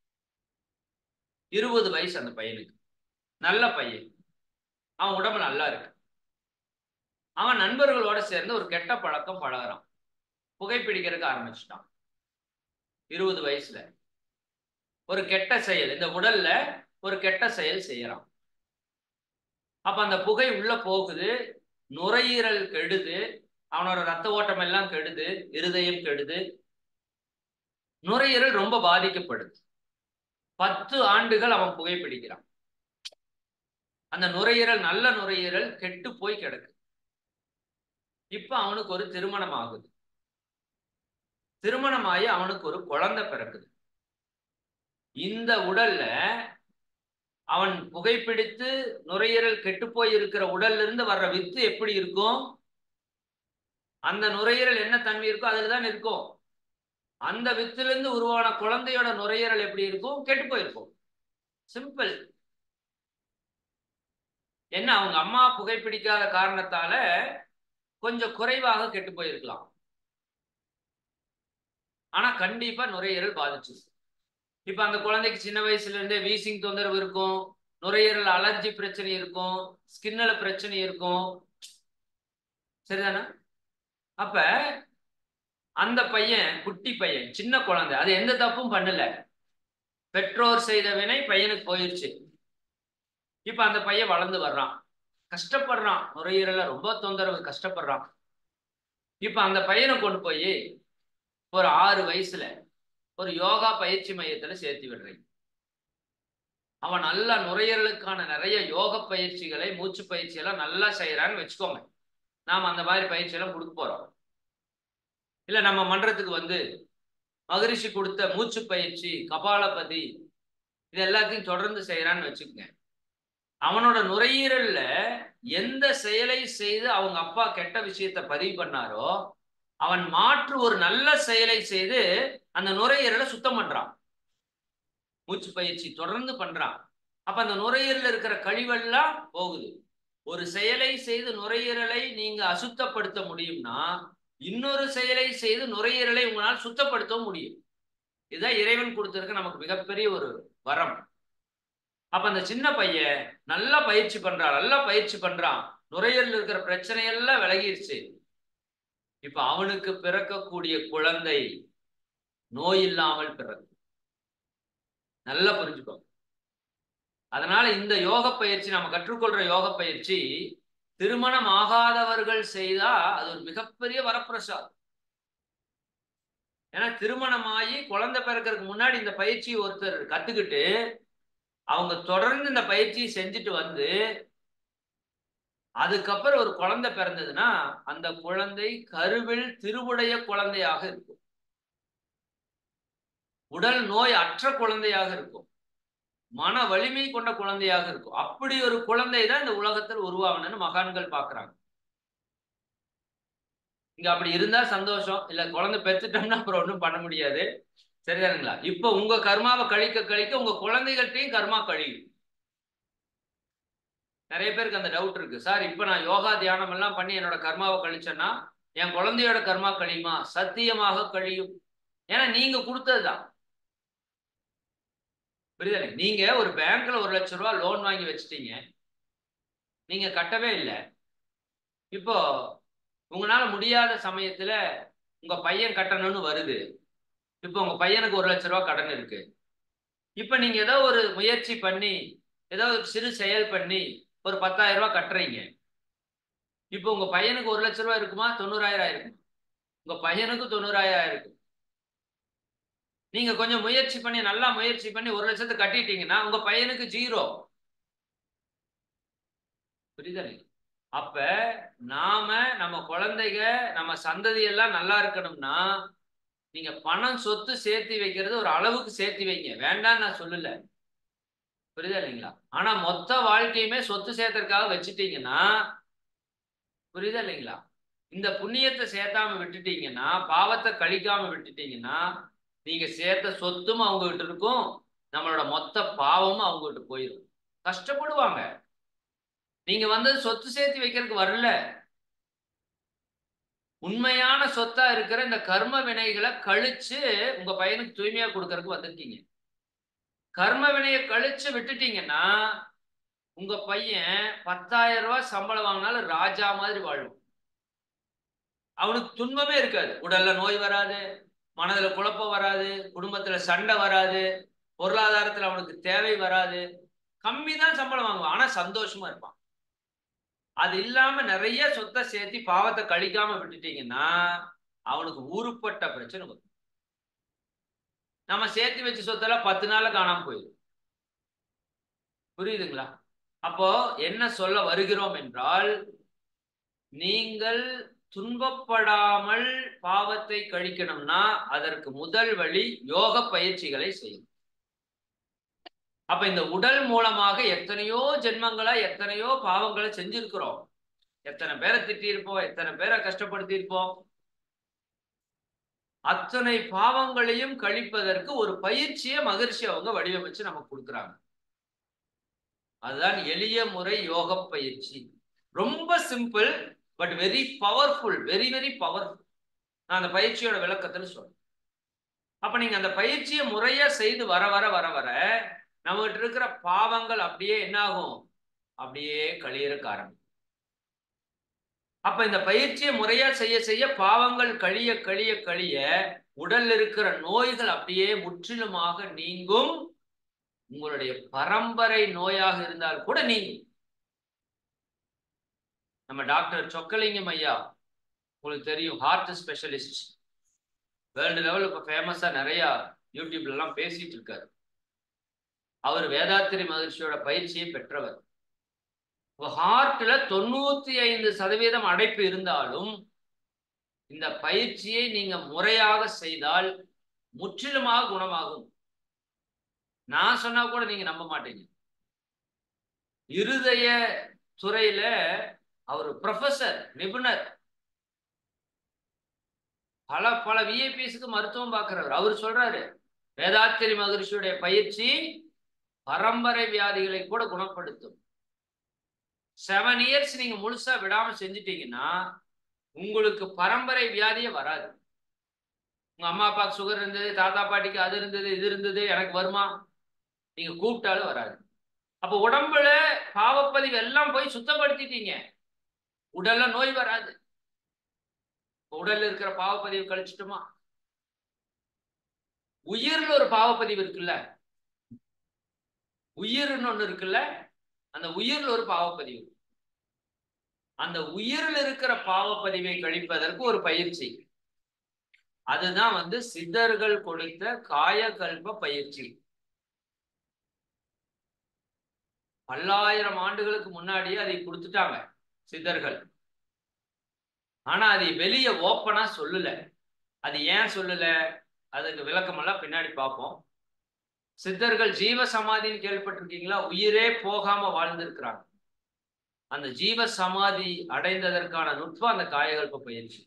இருபது வயசு அந்த பையனுக்கு நல்ல பையன் அவன் உடம்பு நல்லா இருக்கு அவன் நண்பர்களோட சேர்ந்து ஒரு கெட்ட பழக்கம் பழகிறான் புகைப்பிடிக்கிறதுக்கு ஆரம்பிச்சிட்டான் இருபது வயசுல ஒரு கெட்ட செயல் இந்த உடல்ல ஒரு கெட்ட செயல் செய்யறான் அப்ப அந்த புகை உள்ள போகுது நுரையீரல் கெடுது அவனோட ரத்த ஓட்டம் எல்லாம் கெடுது இருதயம் கெடுது நுரையீரல் ரொம்ப பாதிக்கப்படுது பத்து ஆண்டுகள் அவன் புகைப்பிடிக்கிறான் அந்த நுரையீரல் நல்ல நுரையீரல் கெட்டு போய் கிடக்கு இப்ப அவனுக்கு ஒரு திருமணம் ஆகுது திருமணமாகி அவனுக்கு ஒரு குழந்தை பிறக்குது இந்த உடல்ல அவன் புகைப்பிடித்து நுரையீரல் கெட்டு போய் இருக்கிற உடல்ல இருந்து வர்ற வித்து எப்படி இருக்கும் அந்த நுரையீரல் என்ன தன்மை இருக்கோ அதுல தான் இருக்கும் அந்த வித்திலிருந்து உருவான குழந்தையோட நுரையீரல் எப்படி இருக்கும் கெட்டு போயிருக்கும் சிம்பிள் என்ன அவங்க அம்மா புகைப்பிடிக்காத காரணத்தால கொஞ்சம் குறைவாக கெட்டு போயிருக்கலாம் ஆனா கண்டிப்பா நுரையீரல் பாதிச்சு இப்ப அந்த குழந்தைக்கு சின்ன வயசுல இருந்தே வீசிங் தொந்தரவு இருக்கும் நுரையீரல் அலர்ஜி பிரச்சனை இருக்கும் ஸ்கின்ல பிரச்சனை இருக்கும் சரிதானா அப்ப அந்த பையன் குட்டி பையன் சின்ன குழந்தை அது எந்த தப்பும் பண்ணல பெற்றோர் செய்த வினை பையனுக்கு போயிருச்சு இப்ப அந்த பையன் வளர்ந்து வர்றான் கஷ்டப்படுறான் நுரையீரல ரொம்ப தொந்தரவு கஷ்டப்படுறான் இப்ப அந்த பையனை கொண்டு போய் ஒரு ஆறு வயசுல ஒரு யோகா பயிற்சி மையத்துல சேர்த்து விடுறீங்க அவன் நல்லா நுரையீரலுக்கான நிறைய யோக பயிற்சிகளை மூச்சு பயிற்சி எல்லாம் நல்லா செய்யறான்னு வச்சுக்கோங்க நாம் அந்த மாதிரி பயிற்சி எல்லாம் கொடுக்க போறோம் இல்ல நம்ம மன்றத்துக்கு வந்து மகரிஷி கொடுத்த மூச்சு பயிற்சி கபாலபதி இது எல்லாத்தையும் தொடர்ந்து செய்யறான்னு வச்சுக்கோங்க அவனோட நுரையீரல்ல எந்த செயலை செய்து அவங்க அப்பா கெட்ட விஷயத்த பதிவு பண்ணாரோ அவன் மாற்று ஒரு நல்ல செயலை செய்து அந்த நுரையீரலை சுத்தம் பண்றான் மூச்சு பயிற்சி தொடர்ந்து பண்றான் அப்ப அந்த நுரையீரல இருக்கிற கழிவெல்லாம் போகுது ஒரு செயலை செய்து நுரையீரலை நீங்க அசுத்தப்படுத்த முடியும்னா இன்னொரு செயலை செய்து நுரையீரலை உங்களால் சுத்தப்படுத்த முடியும் இதுதான் இறைவன் கொடுத்திருக்க நமக்கு மிகப்பெரிய ஒரு வரம் அப்ப அந்த சின்ன பையன் நல்லா பயிற்சி பண்றான் நல்லா பயிற்சி பண்றான் நுரையீரல் இருக்கிற பிரச்சனையெல்லாம் விலகிருச்சு இப்ப அவனுக்கு பிறக்கக்கூடிய குழந்தை நோய் இல்லாமல் பிறகு நல்லா புரிஞ்சுக்கோ அதனால இந்த யோக பயிற்சி நம்ம கற்றுக்கொள்ற யோக பயிற்சி திருமணம் ஆகாதவர்கள் செய்தா அது ஒரு மிகப்பெரிய வரப்பிரசாதம் ஏன்னா திருமணமாகி குழந்தை பிறக்கிறதுக்கு முன்னாடி இந்த பயிற்சி ஒருத்தர் கத்துக்கிட்டு அவங்க தொடர்ந்து இந்த பயிற்சியை செஞ்சுட்டு வந்து அதுக்கப்புறம் ஒரு குழந்தை பிறந்ததுன்னா அந்த குழந்தை கருவில் திருவுடைய குழந்தையாக இருக்கும் உடல் நோய் அற்ற குழந்தையாக இருக்கும் மன வலிமை கொண்ட குழந்தையாக இருக்கும் அப்படி ஒரு குழந்தை தான் இந்த உலகத்தில் உருவாகணும்னு மகான்கள் பாக்குறாங்க இங்க அப்படி இருந்தா சந்தோஷம் இல்ல குழந்தை பெற்றுட்டோம்னா அப்புறம் ஒன்றும் பண்ண முடியாது சரிதானுங்களா இப்ப உங்க கர்மாவை கழிக்க கழிக்க உங்க குழந்தைகள்ட்டையும் கர்மா கழியும் நிறைய பேருக்கு அந்த டவுட் இருக்கு சார் இப்ப நான் யோகா தியானம் எல்லாம் பண்ணி என்னோட கர்மாவை கழிச்சேன்னா என் குழந்தையோட கர்மா கழியுமா சத்தியமாக கழியும் ஏன்னா நீங்க கொடுத்ததுதான் புரியுதா நீங்க ஒரு பேங்க்ல ஒரு லட்ச ரூபா லோன் வாங்கி வச்சுட்டீங்க நீங்க கட்டவே இல்லை இப்போ உங்களால முடியாத சமயத்துல உங்க பையன் கட்டணும்னு வருது இப்போ உங்க பையனுக்கு ஒரு லட்ச ரூபா கடன் இருக்கு இப்ப நீங்க ஏதோ ஒரு முயற்சி பண்ணி ஏதோ ஒரு சிறு செயல் பண்ணி ஒரு பத்தாயிரம் ரூபாய் கட்டுறீங்க இப்போ உங்க பையனுக்கு ஒரு லட்ச ரூபாய் இருக்குமா தொண்ணூறாயிரம் இருக்கும் உங்க பையனுக்கு தொண்ணூறாயிரம் இருக்கும் நீங்க கொஞ்சம் முயற்சி பண்ணி நல்லா முயற்சி பண்ணி ஒரு லட்சத்தை கட்டிட்டீங்கன்னா உங்க பையனுக்கு ஜீரோ புரியுதா அப்ப நாம நம்ம குழந்தைங்க நம்ம சந்ததி எல்லாம் நல்லா இருக்கணும்னா நீங்க பணம் சொத்து சேர்த்து வைக்கிறது ஒரு அளவுக்கு சேர்த்து வைங்க வேண்டாம் நான் சொல்லல புரியுதா இல்லைங்களா ஆனா மொத்த வாழ்க்கையுமே சொத்து சேர்த்தறதுக்காக வச்சுட்டீங்கன்னா புரியுதா இல்லைங்களா இந்த புண்ணியத்தை சேர்த்தாம விட்டுட்டீங்கன்னா பாவத்தை கழிக்காம விட்டுட்டீங்கன்னா நீங்க சேர்த்த சொத்தும் அவங்க கிட்ட இருக்கும் நம்மளோட மொத்த பாவமும் அவங்க கிட்ட போயிடும் கஷ்டப்படுவாங்க நீங்க வந்து சொத்து சேர்த்து வைக்கிறதுக்கு வரல உண்மையான சொத்தா இருக்கிற இந்த கர்ம வினைகளை கழிச்சு உங்க பையனுக்கு தூய்மையா கொடுக்கறதுக்கு வந்திருக்கீங்க கர்ம வினையை கழிச்சு விட்டுட்டீங்கன்னா உங்க பையன் பத்தாயிரம் ரூபாய் சம்பளம் வாங்கினாலும் ராஜா மாதிரி வாழும் அவனுக்கு துன்பமே இருக்காது உடல்ல நோய் வராது மனதுல குழப்பம் வராது குடும்பத்துல சண்டை வராது பொருளாதாரத்துல அவனுக்கு தேவை வராது கம்மி தான் சம்பளம் வாங்குவான் ஆனா சந்தோஷமா இருப்பான் அது இல்லாம நிறைய சொத்தை சேர்த்து பாவத்தை கழிக்காம விட்டுட்டீங்கன்னா அவனுக்கு ஊருப்பட்ட பிரச்சனை வரும் நம்ம சேர்த்து வச்ச சொத்தெல்லாம் பத்து நாள்ல காணாம போயிடும் புரியுதுங்களா அப்போ என்ன சொல்ல வருகிறோம் என்றால் நீங்கள் துன்பப்படாமல் பாவத்தை கழிக்கணும்னா அதற்கு முதல் வழி யோக பயிற்சிகளை செய்யும் அப்ப இந்த உடல் மூலமாக எத்தனையோ ஜென்மங்களா எத்தனையோ பாவங்களை செஞ்சிருக்கிறோம் எத்தனை பேரை திட்டியிருப்போம் எத்தனை பேரை கஷ்டப்படுத்தி இருப்போம் அத்தனை பாவங்களையும் கழிப்பதற்கு ஒரு பயிற்சியை மகிழ்ச்சி அவங்க வடிவமைச்சு நமக்கு கொடுக்குறாங்க அதுதான் எளிய முறை யோக பயிற்சி ரொம்ப simple but very powerful very very powerful நான் அந்த பயிற்சியோட விளக்கத்தில் சொல்றேன் அப்ப நீங்க அந்த பயிற்சியை முறையா செய்து வர வர வர வர நம்மகிட்ட இருக்கிற பாவங்கள் அப்படியே என்ன ஆகும் அப்படியே கழியறக்கு ஆரம்பிக்கும் அப்ப இந்த பயிற்சியை முறையா செய்ய செய்ய பாவங்கள் கழிய கழிய கழிய உடல்ல இருக்கிற நோய்கள் அப்படியே முற்றிலுமாக நீங்கும் உங்களுடைய பரம்பரை நோயாக இருந்தால் கூட நீங்கும் நம்ம டாக்டர் சொக்கலிங்கம் ஐயா உங்களுக்கு தெரியும் ஹார்ட் ஸ்பெஷலிஸ்ட் வேர்ல்டு லெவல் இப்போ ஃபேமஸாக நிறையா யூடியூப்ல எல்லாம் பேசிட்டு இருக்காரு அவர் வேதாத்திரி மகிழ்ச்சியோட பயிற்சியை பெற்றவர் ஹார்ட்ல தொண்ணூத்தி ஐந்து சதவீதம் அடைப்பு இருந்தாலும் இந்த பயிற்சியை நீங்க முறையாக செய்தால் முற்றிலுமாக குணமாகும் நான் சொன்னா கூட நீங்க நம்ப மாட்டீங்க இருதய துறையில அவர் ப்ரொஃபசர் நிபுணர் பல பல விஐபிஸுக்கு மருத்துவம் பார்க்கிறவர் அவர் சொல்றாரு வேதாத்திரி மகரிஷியுடைய பயிற்சி பரம்பரை வியாதிகளை கூட குணப்படுத்தும் செவன் இயர்ஸ் நீங்க முழுசா விடாம செஞ்சிட்டீங்கன்னா உங்களுக்கு பரம்பரை வியாதியே வராது உங்க அம்மா அப்பாவுக்கு சுகர் இருந்தது தாத்தா பாட்டிக்கு அது இருந்தது இது இருந்தது எனக்கு வருமா நீங்க கூப்பிட்டாலும் வராது அப்ப உடம்புல பாவப்பதிவு எல்லாம் போய் சுத்தப்படுத்திட்டீங்க உடல்ல நோய் வராது உடல்ல இருக்கிற பாவப்பதிவு கழிச்சிட்டுமா உயிர்ல ஒரு பாவப்பதிவு இருக்குல்ல உயிர்னு ஒண்ணு இருக்குல்ல அந்த உயிர்ல ஒரு பாவப்பதிவு அந்த உயிரில் இருக்கிற பாவப்பதிவை கழிப்பதற்கு ஒரு பயிற்சி அதுதான் வந்து சித்தர்கள் கொடுத்த காயகல்ப பயிற்சி பல்லாயிரம் ஆண்டுகளுக்கு முன்னாடியே அதை கொடுத்துட்டாங்க சித்தர்கள் ஆனா அதை வெளியே ஓப்பனா சொல்லல அது ஏன் சொல்லல அதுக்கு விளக்கமெல்லாம் பின்னாடி பார்ப்போம் சித்தர்கள் ஜீவ சமாதின்னு கேள்விப்பட்டிருக்கீங்களா உயிரே போகாம வாழ்ந்திருக்கிறாங்க அந்த ஜீவ சமாதி அடைந்ததற்கான நுட்பம் அந்த காயகல்ப பயிற்சி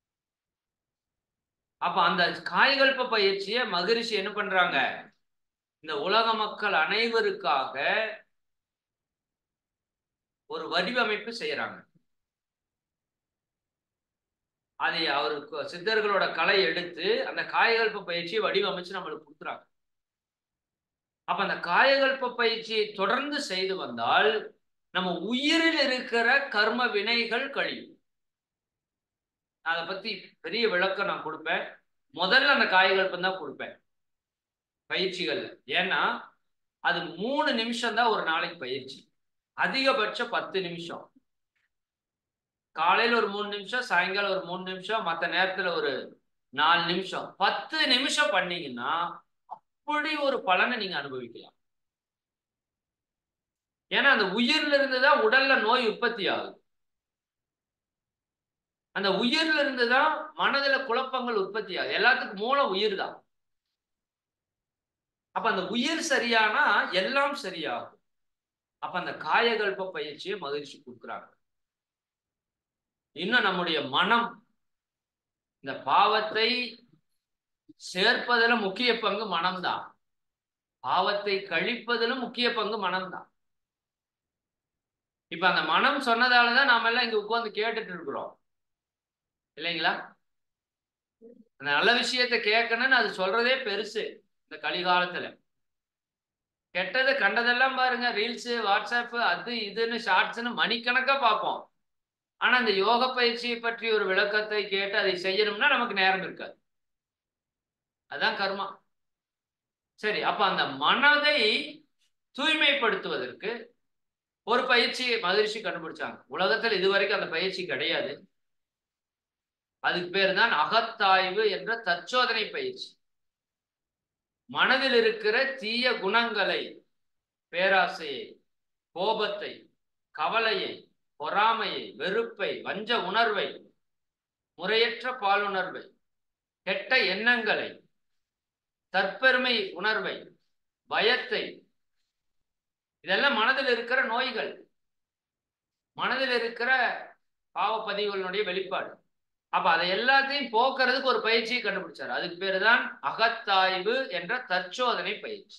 அப்ப அந்த காயகல்ப பயிற்சியை மகரிஷி என்ன பண்றாங்க இந்த உலக மக்கள் அனைவருக்காக ஒரு வடிவமைப்பு செய்யறாங்க அதை அவருக்கு சித்தர்களோட கலை எடுத்து அந்த காயகல்ப பயிற்சியை வடிவமைச்சு நம்மளுக்கு கொடுக்குறாங்க அப்ப அந்த காயகல்ப பயிற்சியை தொடர்ந்து செய்து வந்தால் நம்ம உயிரில் இருக்கிற கர்ம வினைகள் கழியும் அதை பத்தி பெரிய விளக்கம் நான் கொடுப்பேன் முதல்ல அந்த காயகல்பம் தான் கொடுப்பேன் பயிற்சிகள்ல ஏன்னா அது மூணு நிமிஷம் தான் ஒரு நாளைக்கு பயிற்சி அதிகபட்சம் பத்து நிமிஷம் காலையில ஒரு மூணு நிமிஷம் சாயங்காலம் ஒரு மூணு நிமிஷம் மற்ற நேரத்துல ஒரு நாலு நிமிஷம் பத்து நிமிஷம் பண்ணீங்கன்னா அப்படி ஒரு பலனை நீங்க அனுபவிக்கலாம் ஏன்னா அந்த உயிர்ல இருந்து தான் உடல்ல நோய் உற்பத்தி ஆகுது அந்த உயிர்ல இருந்து தான் மனதுல குழப்பங்கள் உற்பத்தி ஆகுது எல்லாத்துக்கும் மூலம் உயிர் தான் அப்ப அந்த உயிர் சரியானா எல்லாம் சரியாகும் அப்ப அந்த காயகல்ப பயிற்சியை மகிழ்ச்சி கொடுக்குறாங்க இன்னும் நம்முடைய மனம் இந்த பாவத்தை சேர்ப்பதில் முக்கிய பங்கு மனம்தான் பாவத்தை கழிப்பதிலும் முக்கிய பங்கு மனம்தான் இப்ப அந்த மனம் சொன்னதாலதான் நாம எல்லாம் இங்க உட்கார்ந்து கேட்டுட்டு இருக்கிறோம் இல்லைங்களா அந்த நல்ல விஷயத்த கேட்கணும்னு அது சொல்றதே பெருசு இந்த கலிகாலத்துல கெட்டது கண்டதெல்லாம் பாருங்க ரீல்ஸ் வாட்ஸ்அப் அது இதுன்னு ஷார்ட்ஸ்னு மணிக்கணக்கா பார்ப்போம் ஆனா இந்த யோக பயிற்சியை பற்றி ஒரு விளக்கத்தை கேட்டு அதை செய்யணும்னா நமக்கு நேரம் இருக்காது அதான் கர்மா சரி அப்ப அந்த மனதை தூய்மைப்படுத்துவதற்கு ஒரு பயிற்சி மகிழ்ச்சி கண்டுபிடிச்சாங்க உலகத்தில் இதுவரைக்கும் அந்த பயிற்சி கிடையாது அதுக்கு பேர் தான் அகத்தாய்வு என்ற தற்சோதனை பயிற்சி மனதில் இருக்கிற தீய குணங்களை பேராசையை கோபத்தை கவலையை பொறாமையை வெறுப்பை வஞ்ச உணர்வை முறையற்ற பாலுணர்வை கெட்ட எண்ணங்களை தற்பெருமை உணர்வை பயத்தை இதெல்லாம் மனதில் இருக்கிற நோய்கள் மனதில் இருக்கிற பாவப்பதிவுகளுடைய வெளிப்பாடு அப்ப அதை எல்லாத்தையும் போக்குறதுக்கு ஒரு பயிற்சியை கண்டுபிடிச்சாரு அதுக்கு பேரு தான் அகத்தாய்வு என்ற தற்சோதனை பயிற்சி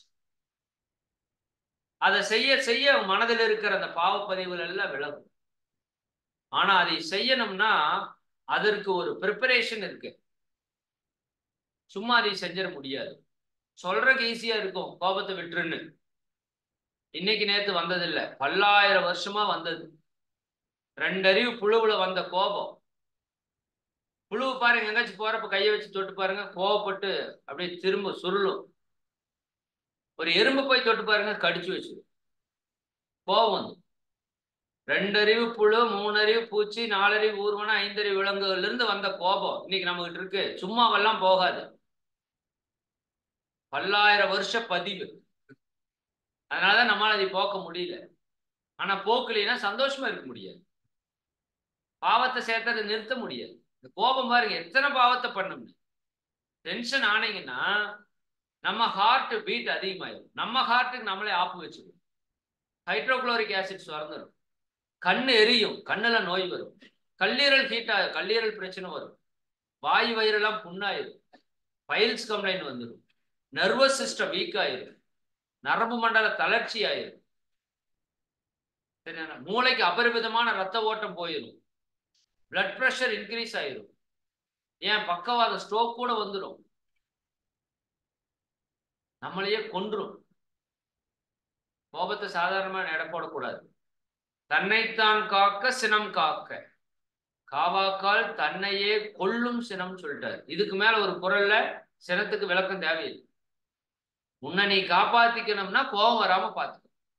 அதை செய்ய செய்ய மனதில் இருக்கிற அந்த பாவப்பதிவுகள் எல்லாம் விலகும் ஆனா அதை செய்யணும்னா அதற்கு ஒரு ப்ரிப்பரேஷன் இருக்கு சும்மா அதை செஞ்சிட முடியாது சொல்றதுக்கு ஈஸியா இருக்கும் கோபத்தை விட்டுருன்னு இன்னைக்கு நேத்து வந்ததில்லை பல்லாயிரம் வருஷமா வந்தது ரெண்டறிவு புழுவுல வந்த கோபம் புழு பாருங்க எங்காச்சும் போறப்ப கையை வச்சு தொட்டு பாருங்க கோவப்பட்டு அப்படியே திரும்ப சுருளும் ஒரு எறும்பு போய் தொட்டு பாருங்க கடிச்சு வச்சு கோபம் வந்து ரெண்டறிவு புழு மூணறிவு பூச்சி நாலறிவு ஊர்வன ஐந்தறிவு விலங்குகள்ல இருந்து வந்த கோபம் இன்னைக்கு நம்ம கிட்ட இருக்கு சும்மாவெல்லாம் போகாது பல்லாயிரம் வருஷ பதிவு அதனாலதான் நம்மளால அதை போக்க முடியல ஆனா போக்கலைன்னா சந்தோஷமா இருக்க முடியாது பாவத்தை சேர்த்ததை நிறுத்த முடியாது இந்த கோபம் பாருங்க எத்தனை பாவத்தை பண்ண டென்ஷன் ஆனீங்கன்னா நம்ம ஹார்ட் பீட் அதிகமாயிடும் நம்ம ஹார்ட்டுக்கு நம்மளே ஆப்பு வச்சுக்கணும் ஹைட்ரோகுளோரிக் ஆசிட் சுரந்துடும் கண்ணு எரியும் கண்ணுல நோய் வரும் கல்லீரல் ஹீட் ஆகும் கல்லீரல் பிரச்சனை வரும் வாயு வயிறெல்லாம் புண்ணாயிரும் பைல்ஸ் கம்ப்ளைண்ட் வந்துடும் நர்வஸ் சிஸ்டம் வீக் ஆயிரும் நரம்பு மண்டல தளர்ச்சி ஆயிரும் சரியான மூளைக்கு அபரிமிதமான ரத்த ஓட்டம் போயிடும் பிளட் ப்ரெஷர் இன்க்ரீஸ் ஆயிரும் ஏன் பக்கவாத ஸ்ட்ரோக் கூட வந்துடும் நம்மளையே கொன்றும் கோபத்தை சாதாரணமா எடை போடக்கூடாது தன்னைத்தான் காக்க சினம் காக்க காவாக்கால் தன்னையே கொல்லும் சினம் சொல்லிட்டாரு இதுக்கு மேல ஒரு குரல்ல சினத்துக்கு விளக்கம் தேவையில்லை உன்னை நீ காப்பாத்திக்கணும்னா கோபம் வராம பாத்துக்க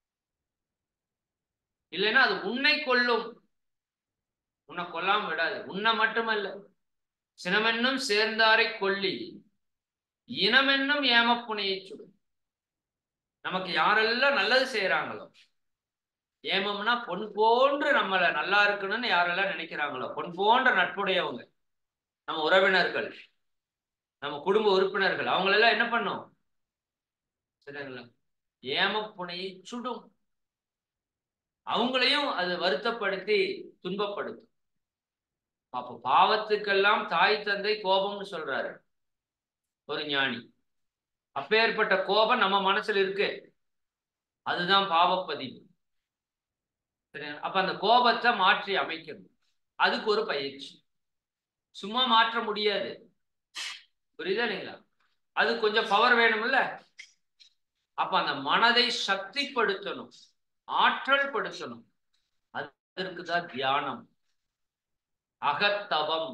இல்லைன்னா அது உன்னை கொல்லும் உன்னை கொல்லாம விடாது உன்னை மட்டுமல்ல சினமென்னும் சேர்ந்தாரை கொல்லி இனமென்னும் ஏமப்புனையை சுடும் நமக்கு யாரெல்லாம் நல்லது செய்யறாங்களோ ஏமம்னா பொன் போன்று நம்மளை நல்லா இருக்கணும்னு யாரெல்லாம் நினைக்கிறாங்களோ பொன் போன்ற நட்புடையவங்க நம்ம உறவினர்கள் நம்ம குடும்ப உறுப்பினர்கள் அவங்களெல்லாம் என்ன பண்ணும் சரிங்களா ஏமப்புனையை சுடும் அவங்களையும் அது வருத்தப்படுத்தி துன்பப்படுத்தும் அப்போ பாவத்துக்கெல்லாம் தாய் தந்தை கோபம்னு சொல்றாரு ஒரு ஞானி அப்பேற்பட்ட கோபம் நம்ம மனசுல இருக்கு அதுதான் பாவப்பதிவு அப்ப அந்த கோபத்தை மாற்றி அமைக்கணும் அதுக்கு ஒரு பயிற்சி சும்மா மாற்ற முடியாது புரியுதா இல்லைங்களா அது கொஞ்சம் பவர் வேணும்ல அப்ப அந்த மனதை சக்திப்படுத்தணும் ஆற்றல் படுத்தணும் அதற்கு தான் தியானம் அகத்தவம்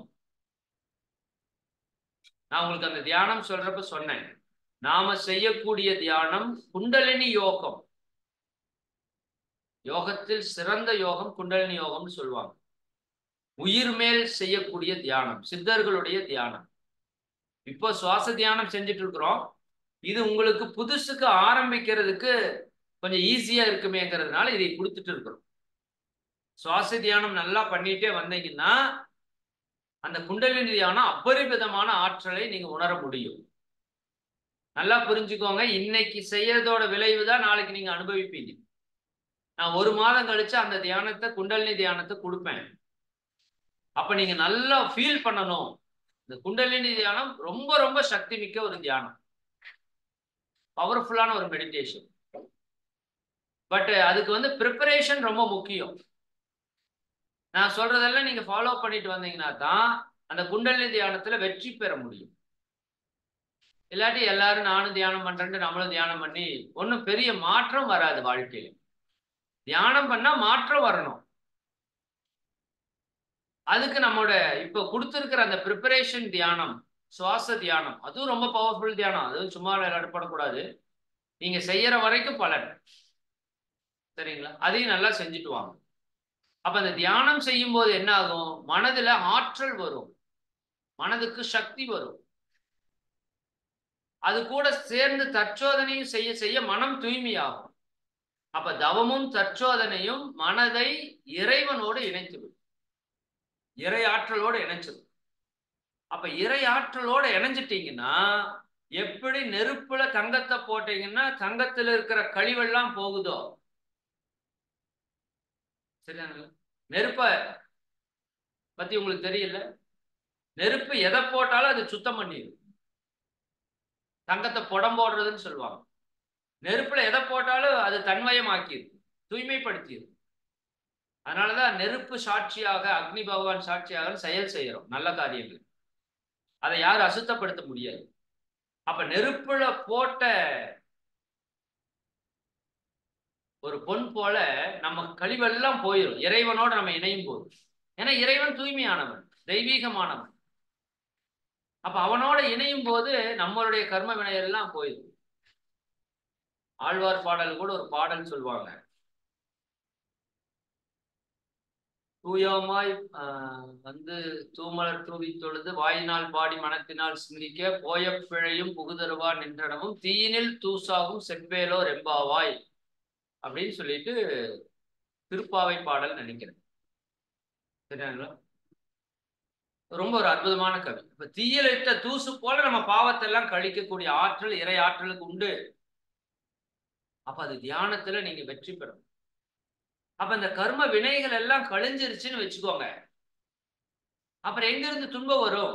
நான் உங்களுக்கு அந்த தியானம் சொல்றப்ப சொன்னேன் நாம செய்யக்கூடிய தியானம் குண்டலினி யோகம் யோகத்தில் சிறந்த யோகம் குண்டலினி யோகம்னு சொல்லுவாங்க உயிர் மேல் செய்யக்கூடிய தியானம் சித்தர்களுடைய தியானம் இப்போ சுவாச தியானம் செஞ்சுட்டு இருக்கிறோம் இது உங்களுக்கு புதுசுக்கு ஆரம்பிக்கிறதுக்கு கொஞ்சம் ஈஸியா இருக்குமேங்கிறதுனால இதை கொடுத்துட்டு இருக்கிறோம் சுவாச தியானம் நல்லா பண்ணிட்டே வந்தீங்கன்னா அந்த குண்டலினி தியானம் அபரிமிதமான ஆற்றலை நீங்க உணர முடியும் நல்லா புரிஞ்சுக்கோங்க இன்னைக்கு செய்யறதோட விளைவு தான் நாளைக்கு நீங்க அனுபவிப்பீங்க நான் ஒரு மாதம் கழிச்சு அந்த தியானத்தை குண்டலினி தியானத்தை கொடுப்பேன் அப்ப நீங்க நல்லா ஃபீல் பண்ணணும் இந்த குண்டலினி தியானம் ரொம்ப ரொம்ப சக்தி மிக்க ஒரு தியானம் பவர்ஃபுல்லான ஒரு மெடிடேஷன் பட் அதுக்கு வந்து ப்ரிப்பரேஷன் ரொம்ப முக்கியம் நான் சொல்றதெல்லாம் நீங்க ஃபாலோ பண்ணிட்டு வந்தீங்கன்னா தான் அந்த குண்டலினி தியானத்துல வெற்றி பெற முடியும் இல்லாட்டி எல்லாரும் நானும் தியானம் பண்றேன்ட்டு நம்மளும் தியானம் பண்ணி ஒன்றும் பெரிய மாற்றம் வராது வாழ்க்கையில தியானம் பண்ணா மாற்றம் வரணும் அதுக்கு நம்மளோட இப்போ கொடுத்துருக்கிற அந்த ப்ரிப்பரேஷன் தியானம் சுவாச தியானம் அதுவும் ரொம்ப பவர்ஃபுல் தியானம் அதுவும் சும்மா விளையாடப்படக்கூடாது நீங்க செய்யற வரைக்கும் பலன் சரிங்களா அதையும் நல்லா செஞ்சுட்டு வாங்க அப்ப அந்த தியானம் செய்யும் போது என்ன ஆகும் மனதுல ஆற்றல் வரும் மனதுக்கு சக்தி வரும் அது கூட சேர்ந்து தற்சோதனையும் செய்ய செய்ய மனம் தூய்மையாகும் அப்ப தவமும் தற்சோதனையும் மனதை இறைவனோடு இணைத்துவிடும் இறை ஆற்றலோடு இணைச்சிடும் அப்ப இறை ஆற்றலோட இணைஞ்சிட்டீங்கன்னா எப்படி நெருப்புல தங்கத்தை போட்டீங்கன்னா தங்கத்துல இருக்கிற கழிவெல்லாம் போகுதோ சரியானுங்களா நெருப்ப பத்தி உங்களுக்கு தெரியல நெருப்பு எதை போட்டாலும் அது சுத்தம் பண்ணிடும் தங்கத்தை புடம் போடுறதுன்னு சொல்லுவாங்க நெருப்புல எதை போட்டாலும் அது தன்மயமாக்கிது தூய்மைப்படுத்திடும் அதனாலதான் நெருப்பு சாட்சியாக அக்னி பகவான் சாட்சியாக செயல் செய்யறோம் நல்ல காரியங்கள் அதை யாரும் அசுத்தப்படுத்த முடியாது அப்ப நெருப்புல போட்ட ஒரு பொன் போல நம்ம கழிவெல்லாம் போயிடும் இறைவனோட நம்ம இணையும் போது ஏன்னா இறைவன் தூய்மையானவன் தெய்வீகமானவன் அப்ப அவனோட இணையும் போது நம்மளுடைய கர்ம வினையெல்லாம் போயிடும் ஆழ்வார் பாடல் கூட ஒரு பாடல் சொல்லுவாங்க தூயமாய் வந்து தூமலர் தூவி தொழுது வாயினால் பாடி மனத்தினால் சிந்திக்க போய பிழையும் புகுதருவா நின்றனவும் தீயினில் தூசாகும் செவ்வேலோ ரெம்பாவாய் அப்படின்னு சொல்லிட்டு திருப்பாவை பாடல் நினைக்கிறேன் சரிங்களா ரொம்ப ஒரு அற்புதமான கவி இப்ப தீயில இட்ட தூசு போல நம்ம பாவத்தை எல்லாம் கழிக்கக்கூடிய ஆற்றல் இறை ஆற்றலுக்கு உண்டு அப்ப அது தியானத்துல நீங்க வெற்றி பெறும் அப்ப இந்த கர்ம வினைகள் எல்லாம் கழிஞ்சிருச்சுன்னு வச்சுக்கோங்க அப்புறம் எங்க இருந்து துன்பம் வரும்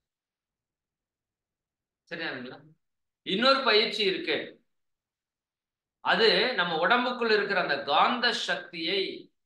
சரியானுங்களா இன்னொரு பயிற்சி இருக்கு அது நம்ம உடம்புக்குள்ள இருக்கிற அந்த காந்த சக்தியை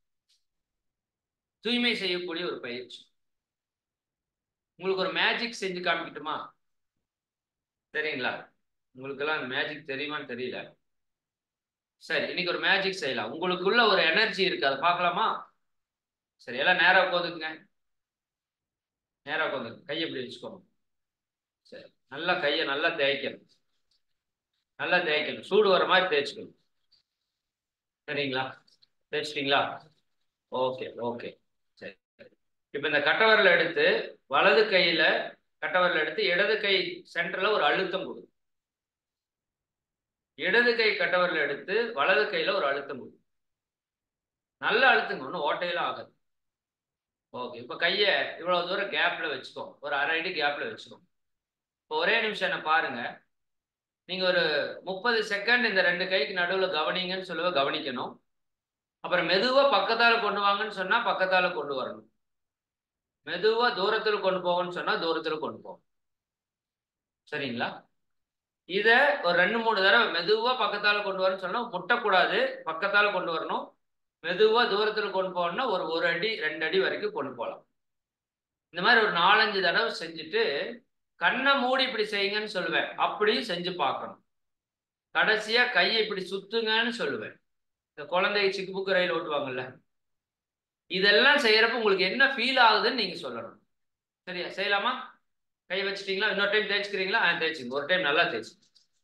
தூய்மை செய்யக்கூடிய ஒரு பயிற்சி உங்களுக்கு ஒரு மேஜிக் செஞ்சு காமிக்கட்டுமா சரிங்களா உங்களுக்கு எல்லாம் மேஜிக் தெரியுமான்னு தெரியல சரி இன்னைக்கு ஒரு மேஜிக் செய்யலாம் உங்களுக்குள்ள ஒரு எனர்ஜி இருக்கு அதை பார்க்கலாமா சரி எல்லாம் நேரம் உட்காந்துக்குங்க நேரம் உட்காந்துங்க கையை இப்படி வச்சுக்கோங்க சரி நல்லா கையை நல்லா தேய்க்கணும் நல்லா தேய்க்கணும் சூடு வர மாதிரி தேய்ச்சிக்கணும் சரிங்களா தேய்ச்சிட்டிங்களா ஓகே ஓகே சரி இப்போ இந்த கட்டவரில் எடுத்து வலது கையில கட்டவரில் எடுத்து இடது கை சென்டர்ல ஒரு அழுத்தம் கொடு இடது கை கட்டவரில் எடுத்து வலது கையில ஒரு அழுத்தம் கொடு நல்ல அழுத்தங்க ஒன்றும் ஓட்டையெல்லாம் ஆகாது ஓகே இப்போ கையை இவ்வளவு தூரம் கேப்ல வச்சுக்கோ ஒரு அரை அடி கேப்ல வச்சுக்கோ இப்போ ஒரே நிமிஷம் என்ன பாருங்க நீங்க ஒரு முப்பது செகண்ட் இந்த ரெண்டு கைக்கு நடுவில் கவனிங்கன்னு சொல்லுவ கவனிக்கணும் அப்புறம் மெதுவா பக்கத்தால கொண்டு வாங்கன்னு சொன்னா பக்கத்தால கொண்டு வரணும் மெதுவா தூரத்துல கொண்டு போகணும்னு சொன்னா தூரத்துல கொண்டு போகணும் சரிங்களா இத ஒரு ரெண்டு மூணு தடவை மெதுவா பக்கத்தால கொண்டு வரணும்னு சொன்னா முட்டக்கூடாது பக்கத்தால கொண்டு வரணும் மெதுவா தூரத்துல கொண்டு போகணும்னா ஒரு ஒரு அடி ரெண்டு அடி வரைக்கும் கொண்டு போகலாம் இந்த மாதிரி ஒரு நாலஞ்சு தடவை செஞ்சுட்டு கண்ணை மூடி இப்படி செய்யுங்கன்னு சொல்லுவேன் அப்படியும் செஞ்சு பார்க்கணும் கடைசியா கையை இப்படி சுத்துங்கன்னு சொல்லுவேன் இந்த குழந்தை சிக்கு புக்கு ரயில் ஓட்டுவாங்கல்ல இதெல்லாம் செய்யறப்ப உங்களுக்கு என்ன ஃபீல் ஆகுதுன்னு நீங்க சொல்லணும் சரியா செய்யலாமா கை வச்சிட்டீங்களா இன்னொரு டைம் தேய்ச்சிக்கிறீங்களா ஆ தேய்ச்சிங்க ஒரு டைம் நல்லா தேய்ச்சி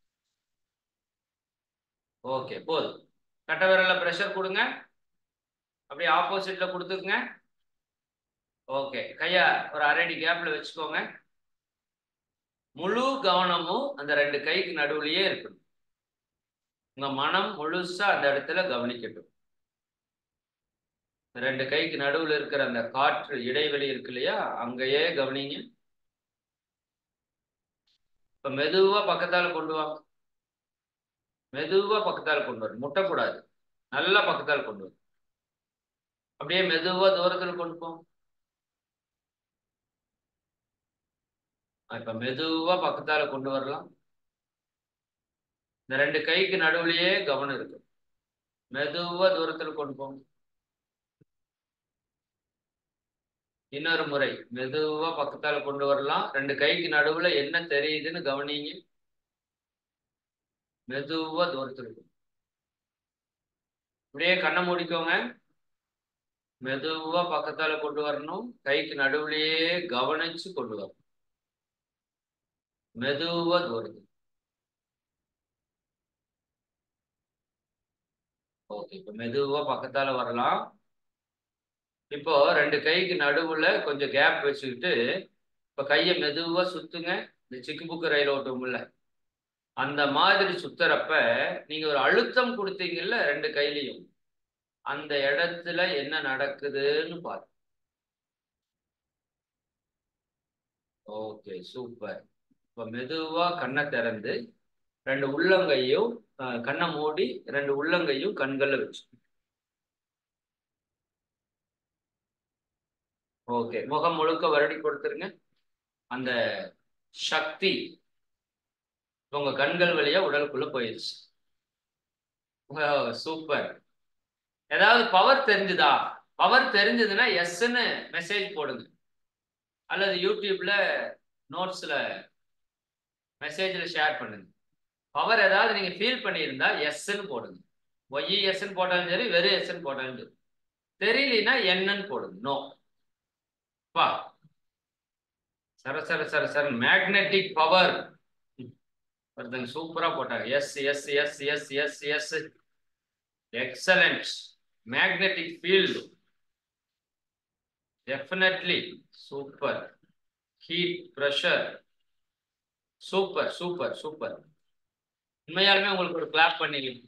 ஓகே போதும் கட்ட விரல்ல ப்ரெஷர் கொடுங்க அப்படியே ஆப்போசிட்ல கொடுத்துக்குங்க ஓகே கையா ஒரு அரை அடி கேப்ல வச்சுக்கோங்க முழு கவனமும் அந்த ரெண்டு கைக்கு நடுவுலயே இருக்கணும் உங்க மனம் முழுசா அந்த இடத்துல கவனிக்கட்டும் ரெண்டு கைக்கு நடுவுல இருக்கிற அந்த காற்று இடைவெளி இருக்கு இல்லையா அங்கேயே கவனிங்க இப்ப மெதுவா பக்கத்தால கொண்டு வாங்க மெதுவா பக்கத்தால் கொண்டு வரும் முட்டக்கூடாது நல்லா பக்கத்தால் கொண்டு வரும் அப்படியே மெதுவா தூரத்துல கொண்டு போங்க இப்ப மெதுவா பக்கத்தால கொண்டு வரலாம் இந்த ரெண்டு கைக்கு நடுவுலயே கவனம் இருக்கு மெதுவா தூரத்துல கொண்டு போங்க இன்னொரு முறை மெதுவா பக்கத்தால கொண்டு வரலாம் ரெண்டு கைக்கு நடுவுல என்ன தெரியுதுன்னு கவனிங்க மெதுவா தூரத்துல கொண்டு அப்படியே கண்ணை மூடிக்கோங்க மெதுவா பக்கத்தால கொண்டு வரணும் கைக்கு நடுவுலயே கவனிச்சு கொண்டு வரணும் மெதுவா தூரத்து ஓகே இப்போ மெதுவா பக்கத்தால வரலாம் இப்போ ரெண்டு கைக்கு நடுவுல கொஞ்சம் கேப் வச்சுக்கிட்டு இப்போ கையை மெதுவா சுத்துங்க இந்த சிக்கு புக்கு ரயில் ஓட்டும்ல அந்த மாதிரி சுத்துறப்ப நீங்க ஒரு அழுத்தம் கொடுத்தீங்கல்ல ரெண்டு கையிலையும் அந்த இடத்துல என்ன நடக்குதுன்னு பாரு ஓகே சூப்பர் இப்போ மெதுவா கண்ணை திறந்து ரெண்டு உள்ளங்கையும் கண்ணை மூடி ரெண்டு உள்ளங்கையும் கண்கள்ல வச்சு ஓகே முகம் முழுக்க வருடி கொடுத்துருங்க அந்த சக்தி உங்க கண்கள் வழியா உடலுக்குள்ள போயிடுச்சு சூப்பர் ஏதாவது பவர் தெரிஞ்சுதா பவர் தெரிஞ்சதுன்னா எஸ்ன்னு மெசேஜ் போடுங்க அல்லது யூடியூப்ல நோட்ஸ்ல மெசேஜ்ல ஷேர் பண்ணுங்க பவர் ஏதாவது நீங்க ஃபீல் பண்ணியிருந்தா எஸ்ன்னு போடுங்க ஒய் எஸ்ன்னு போட்டாலும் சரி வெறும் எஸ்ன்னு போட்டாலும் சரி தெரியலனா என்னன்னு போடுங்க நோ பா சர சர சர சர மேக்னெட்டிக் பவர் ஒருத்தங்க சூப்பரா போட்டாங்க yes yes yes yes yes yes excellent magnetic field definitely super heat pressure super super super உண்மையாலுமே உங்களுக்கு ஒரு கிளாப் பண்ணிக்கலாம்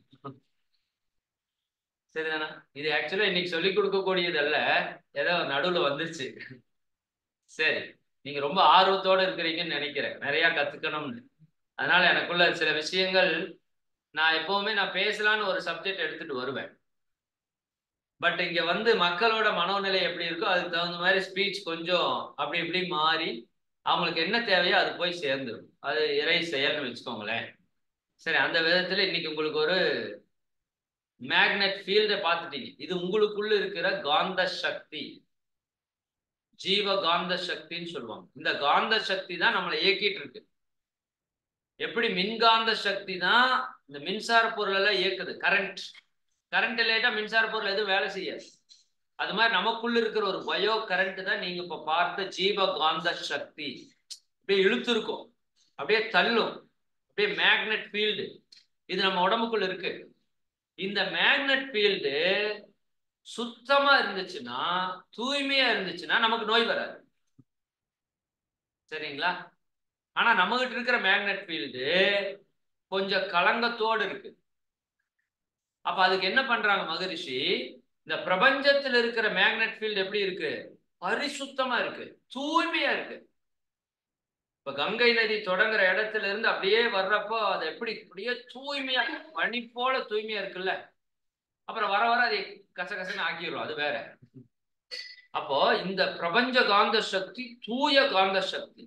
சரிதானா இது ஆக்சுவலா இன்னைக்கு சொல்லிக் கொடுக்கக்கூடியது அல்ல ஏதோ நடுவுல வந்துருச்சு சரி நீங்க ரொம்ப ஆர்வத்தோட இருக்கிறீங்கன்னு நினைக்கிறேன் நிறைய கத்துக்கணும்னு அதனால எனக்குள்ள சில விஷயங்கள் நான் எப்பவுமே நான் பேசலான்னு ஒரு சப்ஜெக்ட் எடுத்துட்டு வருவேன் பட் இங்க வந்து மக்களோட மனோநிலை எப்படி இருக்கோ அதுக்கு தகுந்த மாதிரி ஸ்பீச் கொஞ்சம் அப்படி இப்படி மாறி அவங்களுக்கு என்ன தேவையோ அது போய் சேர்ந்துடும் அது இறை செயல்னு வச்சுக்கோங்களேன் சரி அந்த விதத்துல இன்னைக்கு உங்களுக்கு ஒரு மேக்னெட் ஃபீல்டை பார்த்துட்டீங்க இது உங்களுக்குள்ள இருக்கிற காந்த சக்தி ஜீவ காந்த சக்தின்னு சொல்லுவாங்க இந்த காந்த சக்தி தான் நம்மளை இயக்கிட்டு இருக்கு எப்படி மின்காந்த சக்தி தான் இந்த மின்சார பொருள் எல்லாம் இயக்குது கரண்ட் கரண்ட் இல்லைட்டா மின்சார பொருள் எதுவும் வேலை செய்யாது அது மாதிரி நமக்குள்ள இருக்கிற ஒரு பயோ கரண்ட் தான் நீங்க இப்ப பார்த்த ஜீவ காந்த சக்தி அப்படியே இழுத்துருக்கும் அப்படியே தள்ளும் அப்படியே மேக்னெட் ஃபீல்டு இது நம்ம உடம்புக்குள்ள இருக்கு இந்த மேக்னெட் ஃபீல்டு சுத்தமா இருந்துச்சுன்னா தூய்மையா இருந்துச்சுன்னா நமக்கு நோய் வராது சரிங்களா ஆனா நம்ம கிட்ட இருக்கிற மேக்னெட் ஃபீல்டு கொஞ்சம் கலங்கத்தோடு இருக்கு அப்ப அதுக்கு என்ன பண்றாங்க மகரிஷி இந்த பிரபஞ்சத்துல இருக்கிற மேக்னெட் ஃபீல்டு எப்படி இருக்கு பரிசுத்தமா இருக்கு தூய்மையா இருக்கு இப்ப கங்கை நதி தொடங்குற இடத்துல இருந்து அப்படியே வர்றப்போ அது எப்படி அப்படியே தூய்மையா பனி போல தூய்மையா இருக்குல்ல அப்புறம் வர வர அதை கசகசன்னு ஆக்கிடுவோம் அது வேற அப்போ இந்த பிரபஞ்ச காந்த சக்தி தூய காந்த சக்தி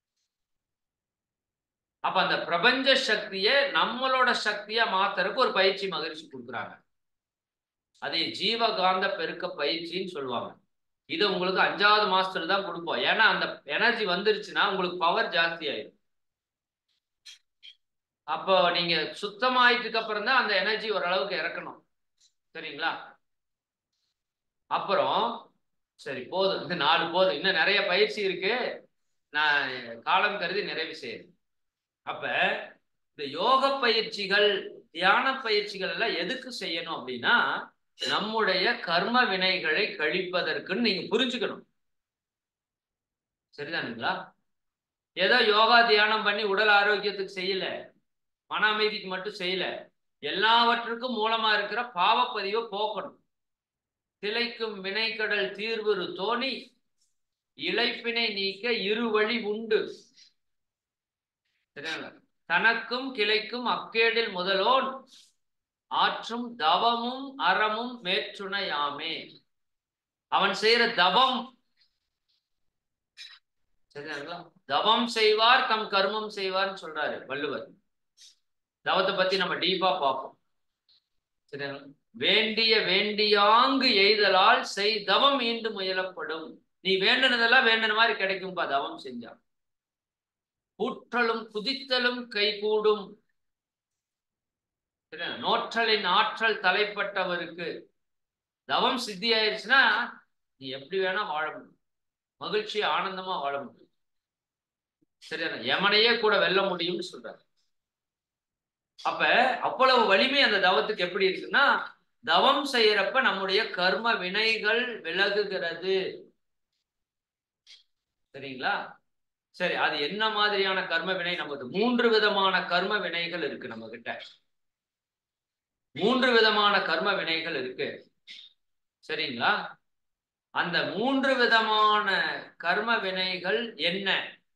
அப்ப அந்த பிரபஞ்ச சக்திய நம்மளோட சக்தியா மாத்துறதுக்கு ஒரு பயிற்சி மகிழ்ச்சி கொடுக்குறாங்க அதை ஜீவகாந்த பெருக்க பயிற்சின்னு சொல்லுவாங்க இது உங்களுக்கு அஞ்சாவது மாசத்துல தான் கொடுப்போம் ஏன்னா அந்த எனர்ஜி வந்துருச்சுன்னா உங்களுக்கு பவர் ஜாஸ்தி ஆயிடும் அப்போ நீங்க சுத்தமாயிட்டுக்கு அப்புறம் தான் அந்த எனர்ஜி ஓரளவுக்கு இறக்கணும் சரிங்களா அப்புறம் சரி போதும் இந்த நாலு போதும் இன்னும் நிறைய பயிற்சி இருக்கு நான் காலம் கருதி நிறைவு செய்யறேன் அப்ப இந்த யோக பயிற்சிகள் தியான பயிற்சிகள் எல்லாம் எதுக்கு செய்யணும் அப்படின்னா நம்முடைய கர்ம வினைகளை கழிப்பதற்குன்னு நீங்க புரிஞ்சுக்கணும் சரிதானுங்களா ஏதோ யோகா தியானம் பண்ணி உடல் ஆரோக்கியத்துக்கு செய்யல மன அமைதிக்கு மட்டும் செய்யல எல்லாவற்றுக்கும் மூலமா இருக்கிற பாவப்பதிவை போக்கணும் திளைக்கும் வினைக்கடல் தீர்வுறு தோணி இழைப்பினை நீக்க இரு வழி உண்டு சரிங்களா தனக்கும் கிளைக்கும் அக்கேடில் முதலோன் ஆற்றும் தவமும் அறமும் மேற்றுணையாமே அவன் செய்யற தவம் சரிங்களா தவம் செய்வார் தம் கர்மம் செய்வார்னு சொல்றாரு வள்ளுவர் தவத்தை பத்தி நம்ம டீப்பா பார்ப்போம் சரிங்களா வேண்டிய வேண்டியாங்கு எய்தலால் செய் தவம் ஈண்டு முயலப்படும் நீ வேண்டுனதெல்லாம் வேண்டின மாதிரி கிடைக்கும்பா தவம் செஞ்சா கூற்றலும் குதித்தலும் கைகூடும் நோற்றலின் ஆற்றல் தலைப்பட்டவருக்கு தவம் சித்தி ஆயிடுச்சுன்னா நீ எப்படி வேணா வாழ முடியும் மகிழ்ச்சி ஆனந்தமா வாழ முடியும் சரியா யமனையே கூட வெல்ல முடியும்னு சொல்றாரு அப்ப அவ்வளவு வலிமை அந்த தவத்துக்கு எப்படி இருக்குன்னா தவம் செய்யறப்ப நம்முடைய கர்ம வினைகள் விலகுகிறது சரிங்களா சரி அது என்ன மாதிரியான கர்ம வினை நமக்கு மூன்று விதமான கர்ம வினைகள் இருக்கு நம்ம கிட்ட மூன்று விதமான கர்ம வினைகள் இருக்கு சரிங்களா அந்த மூன்று விதமான கர்ம வினைகள் என்ன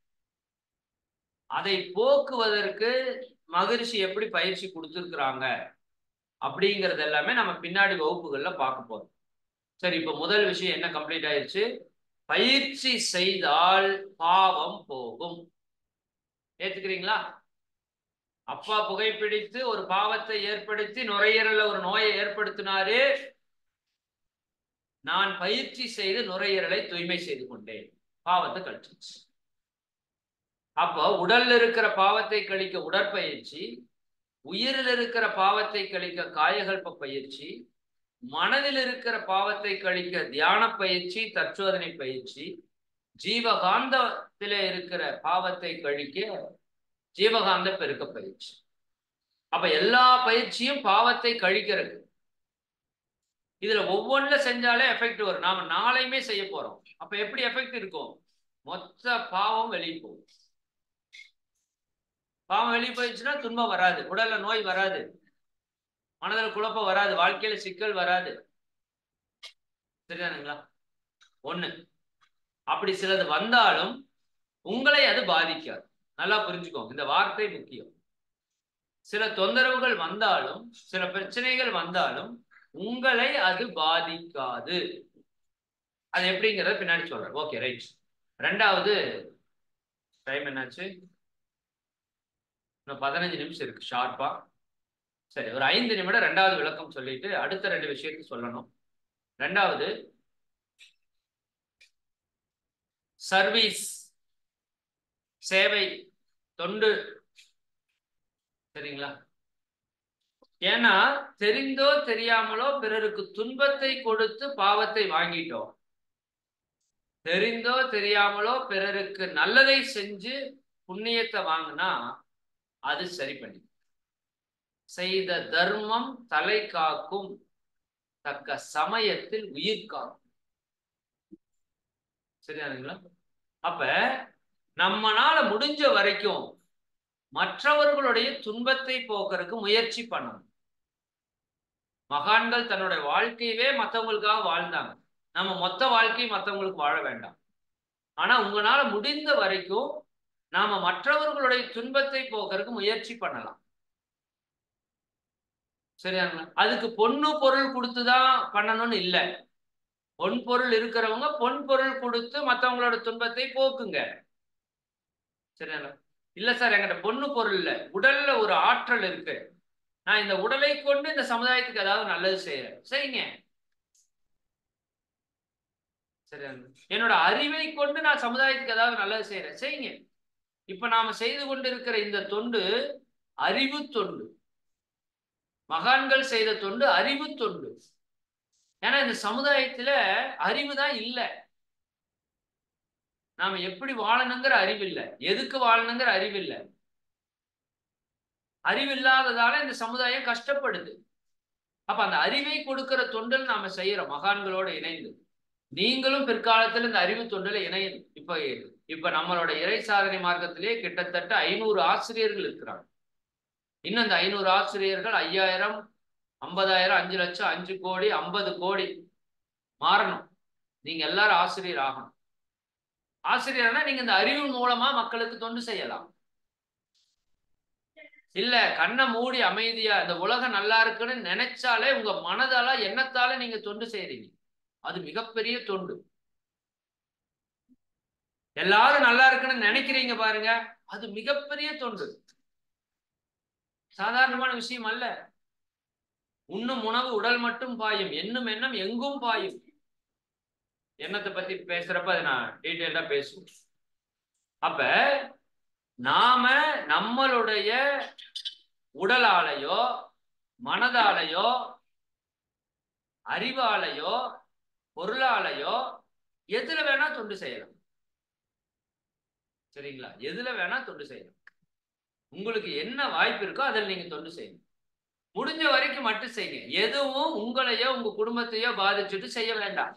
அதை போக்குவதற்கு மகிழ்ச்சி எப்படி பயிற்சி கொடுத்துருக்குறாங்க அப்படிங்கிறது எல்லாமே நம்ம பின்னாடி வகுப்புகள்ல பார்க்க போறோம் சரி இப்ப முதல் விஷயம் என்ன கம்ப்ளீட் ஆயிடுச்சு பயிற்சி செய்தால் பாவம் போகும் ஏத்துக்கிறீங்களா அப்பா புகைப்பிடித்து ஒரு பாவத்தை ஏற்படுத்தி நுரையீரல்ல ஒரு நோயை ஏற்படுத்தினாரு நான் பயிற்சி செய்து நுரையீரலை தூய்மை செய்து கொண்டேன் பாவத்தை கழிச்சிச்சு அப்போ உடல்ல இருக்கிற பாவத்தை கழிக்க உடற்பயிற்சி உயிரில் இருக்கிற பாவத்தை கழிக்க காயகல்ப பயிற்சி மனதில் இருக்கிற பாவத்தை கழிக்க தியான பயிற்சி தற்சோதனை பயிற்சி ஜீவகாந்தத்தில இருக்கிற பாவத்தை கழிக்க ஜீவகாந்த பெருக்க பயிற்சி அப்ப எல்லா பயிற்சியும் பாவத்தை கழிக்கிறது இதுல ஒவ்வொன்றுல செஞ்சாலே எஃபெக்ட் வரும் நாம நாளையுமே செய்ய போறோம் அப்ப எப்படி எஃபெக்ட் இருக்கும் மொத்த பாவம் வெளியே போகும் பாவம் வெளியே போயிடுச்சுன்னா துன்பம் வராது உடல்ல நோய் வராது மனதில் குழப்பம் வராது வாழ்க்கையில சிக்கல் வராது சரிதானுங்களா ஒண்ணு அப்படி சிலது வந்தாலும் உங்களை அது பாதிக்காது நல்லா புரிஞ்சுக்கோங்க இந்த வார்த்தை முக்கியம் சில தொந்தரவுகள் வந்தாலும் சில பிரச்சனைகள் வந்தாலும் உங்களை அது பாதிக்காது அது எப்படிங்கிறத பின்னாடி சொல்றேன் ஓகே ரைட் ரெண்டாவது டைம் என்னாச்சு இன்னும் பதினஞ்சு நிமிஷம் இருக்கு ஷார்ப்பா சரி ஒரு ஐந்து நிமிடம் ரெண்டாவது விளக்கம் சொல்லிட்டு அடுத்த ரெண்டு விஷயத்தை சொல்லணும் ரெண்டாவது சர்வீஸ் சேவை தொண்டு சரிங்களா ஏன்னா தெரிந்தோ தெரியாமலோ பிறருக்கு துன்பத்தை கொடுத்து பாவத்தை வாங்கிட்டோம் தெரிந்தோ தெரியாமலோ பிறருக்கு நல்லதை செஞ்சு புண்ணியத்தை வாங்கினா அது சரி பண்ணி செய்த தர்மம் தலை காக்கும் தக்க சமயத்தில் உயிர் காக்கும் சரியானுங்களா அப்ப நம்மனால முடிஞ்ச வரைக்கும் மற்றவர்களுடைய துன்பத்தை போக்குறதுக்கு முயற்சி பண்ணணும் மகான்கள் தன்னுடைய வாழ்க்கையவே மற்றவங்களுக்காக வாழ்ந்தாங்க நம்ம மொத்த வாழ்க்கையை மற்றவங்களுக்கு வாழ வேண்டாம் ஆனா உங்களால முடிந்த வரைக்கும் நாம மற்றவர்களுடைய துன்பத்தை போக்குறதுக்கு முயற்சி பண்ணலாம் சரியாங்களா அதுக்கு பொண்ணு பொருள் கொடுத்துதான் பண்ணணும்னு இல்லை பொன் பொருள் இருக்கிறவங்க பொன் பொருள் கொடுத்து மற்றவங்களோட துன்பத்தை போக்குங்க சரிங்களா இல்ல சார் என்கிட்ட பொண்ணு பொருள் இல்ல உடல்ல ஒரு ஆற்றல் இருக்கு நான் இந்த உடலை கொண்டு இந்த சமுதாயத்துக்கு ஏதாவது நல்லது செய்யறேன் செய்யுங்க சரியா என்னோட அறிவை கொண்டு நான் சமுதாயத்துக்கு ஏதாவது நல்லது செய்யறேன் செய்யுங்க இப்ப நாம செய்து கொண்டிருக்கிற இந்த தொண்டு அறிவு தொண்டு மகான்கள் செய்த தொண்டு அறிவு தொண்டு ஏன்னா இந்த சமுதாயத்துல அறிவு தான் இல்லை நாம எப்படி வாழணுங்கிற அறிவு இல்லை எதுக்கு வாழணுங்கிற அறிவு இல்லை அறிவில்லாததால இந்த சமுதாயம் கஷ்டப்படுது அப்ப அந்த அறிவை கொடுக்கிற தொண்டில் நாம செய்யறோம் மகான்களோட இணைந்து நீங்களும் பிற்காலத்தில் இந்த அறிவு தொண்டில் இணையணும் இப்ப இப்ப நம்மளோட இறை சாதனை மார்க்கத்திலே கிட்டத்தட்ட ஐநூறு ஆசிரியர்கள் இருக்கிறாங்க இன்னும் இந்த ஐநூறு ஆசிரியர்கள் ஐயாயிரம் ஐம்பதாயிரம் அஞ்சு லட்சம் அஞ்சு கோடி ஐம்பது கோடி மாறணும் நீங்க எல்லாரும் ஆசிரியர் ஆகணும் ஆசிரியர்னா நீங்க இந்த அறிவு மூலமா மக்களுக்கு தொண்டு செய்யலாம் இல்ல கண்ணை மூடி அமைதியா இந்த உலகம் நல்லா இருக்குன்னு நினைச்சாலே உங்க மனதால எண்ணத்தால நீங்க தொண்டு செய்யறீங்க அது மிகப்பெரிய தொண்டு எல்லாரும் நல்லா இருக்குன்னு நினைக்கிறீங்க பாருங்க அது மிகப்பெரிய தொண்டு சாதாரணமான விஷயம் அல்ல உண்ணும் உணவு உடல் மட்டும் பாயும் என்னும் எண்ணம் எங்கும் பாயும் எண்ணத்தை பத்தி பேசுறப்ப அதை நான் டீட்டெயிலா பேசுவோம் அப்ப நாம நம்மளுடைய உடலாலையோ மனதாலையோ அறிவாலையோ பொருளாலையோ எதுல வேணா தொண்டு செய்யலாம் சரிங்களா எதுல வேணா தொண்டு செய்யலாம் உங்களுக்கு என்ன வாய்ப்பு இருக்கோ அதில் நீங்க தொண்டு செய்யணும் முடிஞ்ச வரைக்கும் மட்டும் செய்யுங்க எதுவும் உங்களையோ உங்க குடும்பத்தையோ பாதிச்சுட்டு செய்ய வேண்டாம்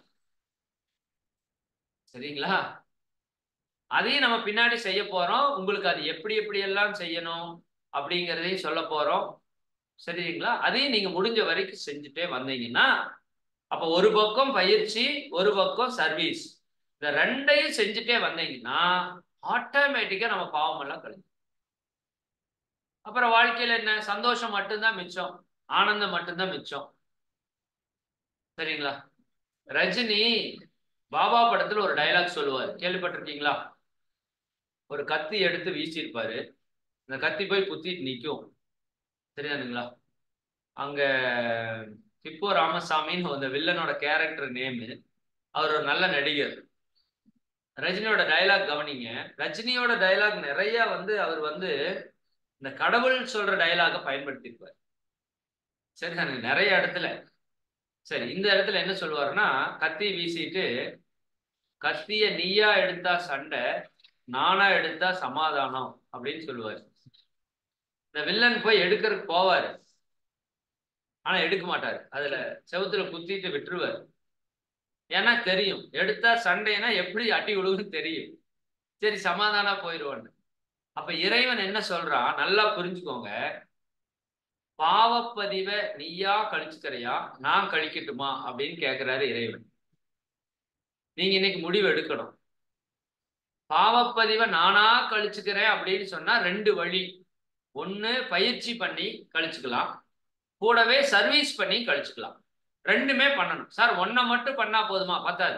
சரிங்களா அதையும் நம்ம பின்னாடி செய்ய போறோம் உங்களுக்கு அது எப்படி எப்படி எல்லாம் செய்யணும் அப்படிங்கிறதையும் சொல்ல போறோம் சரிங்களா அதையும் நீங்க முடிஞ்ச வரைக்கும் செஞ்சுட்டே வந்தீங்கன்னா அப்ப ஒரு பக்கம் பயிற்சி ஒரு பக்கம் சர்வீஸ் இந்த ரெண்டையும் செஞ்சுட்டே வந்தீங்கன்னா ஆட்டோமேட்டிக்கா நம்ம பாவம் எல்லாம் கழிஞ்சு அப்புறம் வாழ்க்கையில என்ன சந்தோஷம் மட்டும்தான் மிச்சம் ஆனந்தம் மட்டும்தான் மிச்சம் சரிங்களா ரஜினி பாபா படத்துல ஒரு டைலாக் சொல்லுவார் கேள்விப்பட்டிருக்கீங்களா ஒரு கத்தி எடுத்து வீசியிருப்பாரு இந்த கத்தி போய் குத்திட்டு நிற்கும் சரியானுங்களா அங்க திப்போ ராமசாமின்னு அந்த வில்லனோட கேரக்டர் நேமு அவர் ஒரு நல்ல நடிகர் ரஜினியோட டைலாக் கவனிங்க ரஜினியோட டைலாக் நிறைய வந்து அவர் வந்து இந்த கடவுள் சொல்ற டைலாக பயன்படுத்தியிருப்பார் சரி நிறைய இடத்துல சரி இந்த இடத்துல என்ன சொல்லுவாருன்னா கத்தி வீசிட்டு கத்திய நீயா எடுத்தா சண்டை நானா எடுத்தா சமாதானம் அப்படின்னு சொல்லுவார் இந்த வில்லன் போய் எடுக்கிறதுக்கு போவாரு ஆனா எடுக்க மாட்டாரு அதுல செவுத்துல குத்திட்டு விட்டுருவாரு ஏன்னா தெரியும் எடுத்தா சண்டைனா எப்படி அட்டி விடுன்னு தெரியும் சரி சமாதானா போயிடுவான்னு அப்ப இறைவன் என்ன சொல்றான் நல்லா புரிஞ்சுக்கோங்க பாவப்பதிவை நீயா கழிச்சுக்கிறையா நான் கழிக்கட்டுமா அப்படின்னு கேட்கிறாரு இறைவன் நீங்க இன்னைக்கு முடிவு எடுக்கணும் பாவப்பதிவை நானா கழிச்சுக்கிறேன் அப்படின்னு சொன்னா ரெண்டு வழி ஒண்ணு பயிற்சி பண்ணி கழிச்சுக்கலாம் கூடவே சர்வீஸ் பண்ணி கழிச்சுக்கலாம் ரெண்டுமே பண்ணணும் சார் ஒன்றை மட்டும் பண்ணா போதுமா பத்தாது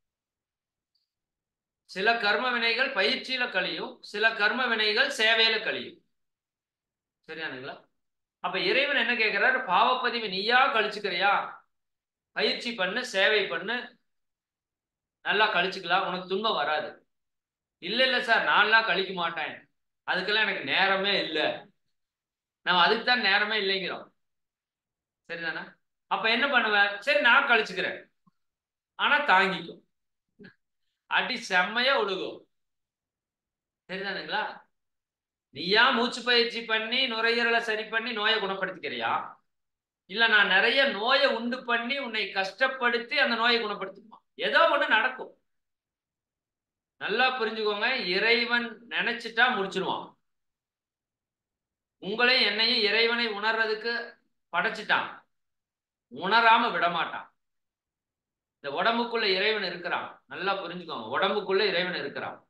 சில கர்ம வினைகள் பயிற்சியில கழியும் சில கர்ம வினைகள் சேவையில கழியும் சரியானுங்களா அப்ப இறைவன் என்ன கேட்கிறாரு பாவப்பதிவு நீயா கழிச்சுக்கிறியா பயிற்சி பண்ணு சேவை பண்ணு நல்லா கழிச்சுக்கலாம் உனக்கு துன்பம் வராது இல்ல இல்ல சார் நான்லாம் கழிக்க மாட்டேன் அதுக்கெல்லாம் எனக்கு நேரமே இல்லை நம்ம அதுக்கு தான் நேரமே இல்லைங்கிறோம் சரிதானே அப்ப என்ன பண்ணுவேன் சரி நான் கழிச்சுக்கிறேன் ஆனா தாங்கிக்கும் அடி செம்மையா ஒழுகும் சரிதானுங்களா நீயா மூச்சு பயிற்சி பண்ணி நுரையீரலை சரி பண்ணி நோயை குணப்படுத்திக்கிறியா இல்ல நான் நிறைய நோயை உண்டு பண்ணி உன்னை கஷ்டப்படுத்தி அந்த நோயை குணப்படுத்திக்குமா ஏதோ ஒண்ணு நடக்கும் நல்லா புரிஞ்சுக்கோங்க இறைவன் நினைச்சிட்டா முடிச்சிருவான் உங்களையும் என்னையும் இறைவனை உணர்றதுக்கு படைச்சிட்டான் உணராம விடமாட்டான் இந்த உடம்புக்குள்ள இறைவன் இருக்கிறான் நல்லா புரிஞ்சுக்கோங்க உடம்புக்குள்ள இறைவன் இருக்கிறான்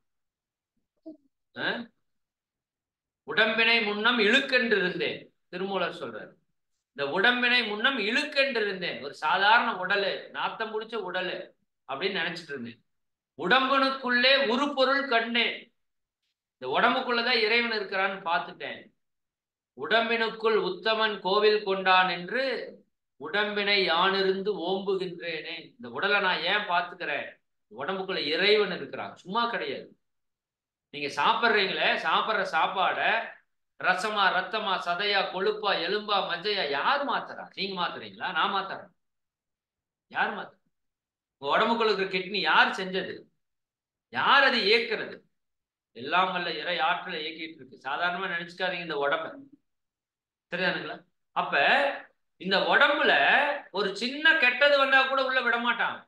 உடம்பினை முன்னம் இழுக்கென்று இருந்தேன் திருமூலர் சொல்றாரு இந்த உடம்பினை முன்னம் இழுக்கென்று இருந்தேன் ஒரு சாதாரண உடலு நாத்தம் பிடிச்ச உடலு அப்படின்னு நினைச்சிட்டு இருந்தேன் உடம்புனுக்குள்ளே ஒரு பொருள் கண்டேன் இந்த உடம்புக்குள்ளதான் இறைவன் இருக்கிறான்னு பார்த்துட்டேன் உடம்பினுக்குள் உத்தமன் கோவில் கொண்டான் என்று உடம்பினை யானிருந்து ஓம்புகின்றேனே இந்த உடலை நான் ஏன் பார்த்துக்கிறேன் உடம்புக்குள்ள இறைவன் இருக்கிறான் சும்மா கிடையாது நீங்க சாப்பிட்றீங்களே சாப்பிட்ற சாப்பாட ரசமா ரத்தமா சதையா கொழுப்பா எலும்பா மஜ்ஜையா யார் மாத்துறா நீங்க மாத்துறீங்களா நான் மாத்துறேன் யார் மாத்துறா உங்க உடம்புக்குள்ள இருக்கிற கிட்னி யார் செஞ்சது யார் அதை இயக்குறது எல்லாம் வல்ல இறை ஆற்றலை இயக்கிட்டு இருக்கு சாதாரணமா நினைச்சுக்காதீங்க இந்த உடம்ப சரிதானுங்களா அப்ப இந்த உடம்புல ஒரு சின்ன கெட்டது வந்தா கூட உள்ள விட மாட்டான்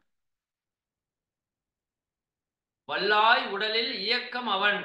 வல்லாய் உடலில் இயக்கம் அவன்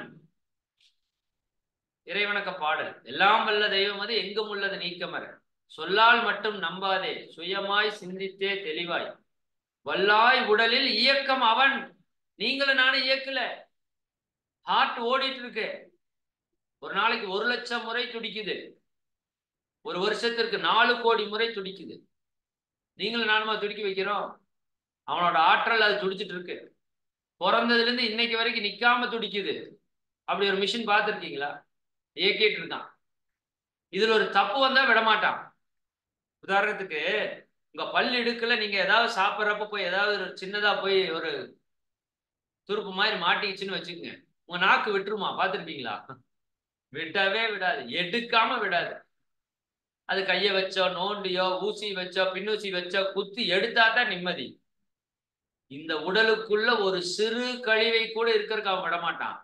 இறைவணக்க பாடல் எல்லாம் வல்ல தெய்வம் அது எங்கும் உள்ளது நீக்கமர சொல்லால் மட்டும் நம்பாதே சுயமாய் சிந்தித்தே தெளிவாய் வல்லாய் உடலில் இயக்கம் அவன் நீங்களும் நானும் இயக்கல ஹார்ட் ஓடிட்டு இருக்கு ஒரு நாளைக்கு ஒரு லட்சம் முறை துடிக்குது ஒரு வருஷத்திற்கு நாலு கோடி முறை துடிக்குது நீங்களும் நானுமா துடிக்க வைக்கிறோம் அவனோட ஆற்றல் அது துடிச்சிட்டு இருக்கு பிறந்ததுல இருந்து இன்னைக்கு வரைக்கும் நிக்காம துடிக்குது அப்படி ஒரு மிஷின் பார்த்துருக்கீங்களா இயக்கிட்டு இருக்கான் இதுல ஒரு தப்பு வந்தா விடமாட்டான் உதாரணத்துக்கு உங்க பல் இடுக்குல நீங்க ஏதாவது சாப்பிட்றப்ப போய் ஏதாவது ஒரு சின்னதா போய் ஒரு துருப்பு மாதிரி மாட்டிக்கிச்சுன்னு வச்சுக்கோங்க உங்க நாக்கு விட்டுருமா பார்த்துருக்கீங்களா விடவே விடாது எடுக்காம விடாது அது கையை வச்சோ நோண்டியோ ஊசி வச்சோ பின்னூசி வச்சோ குத்தி எடுத்தா தான் நிம்மதி இந்த உடலுக்குள்ள ஒரு சிறு கழிவை கூட இருக்கிறதுக்கு அவன் விடமாட்டான்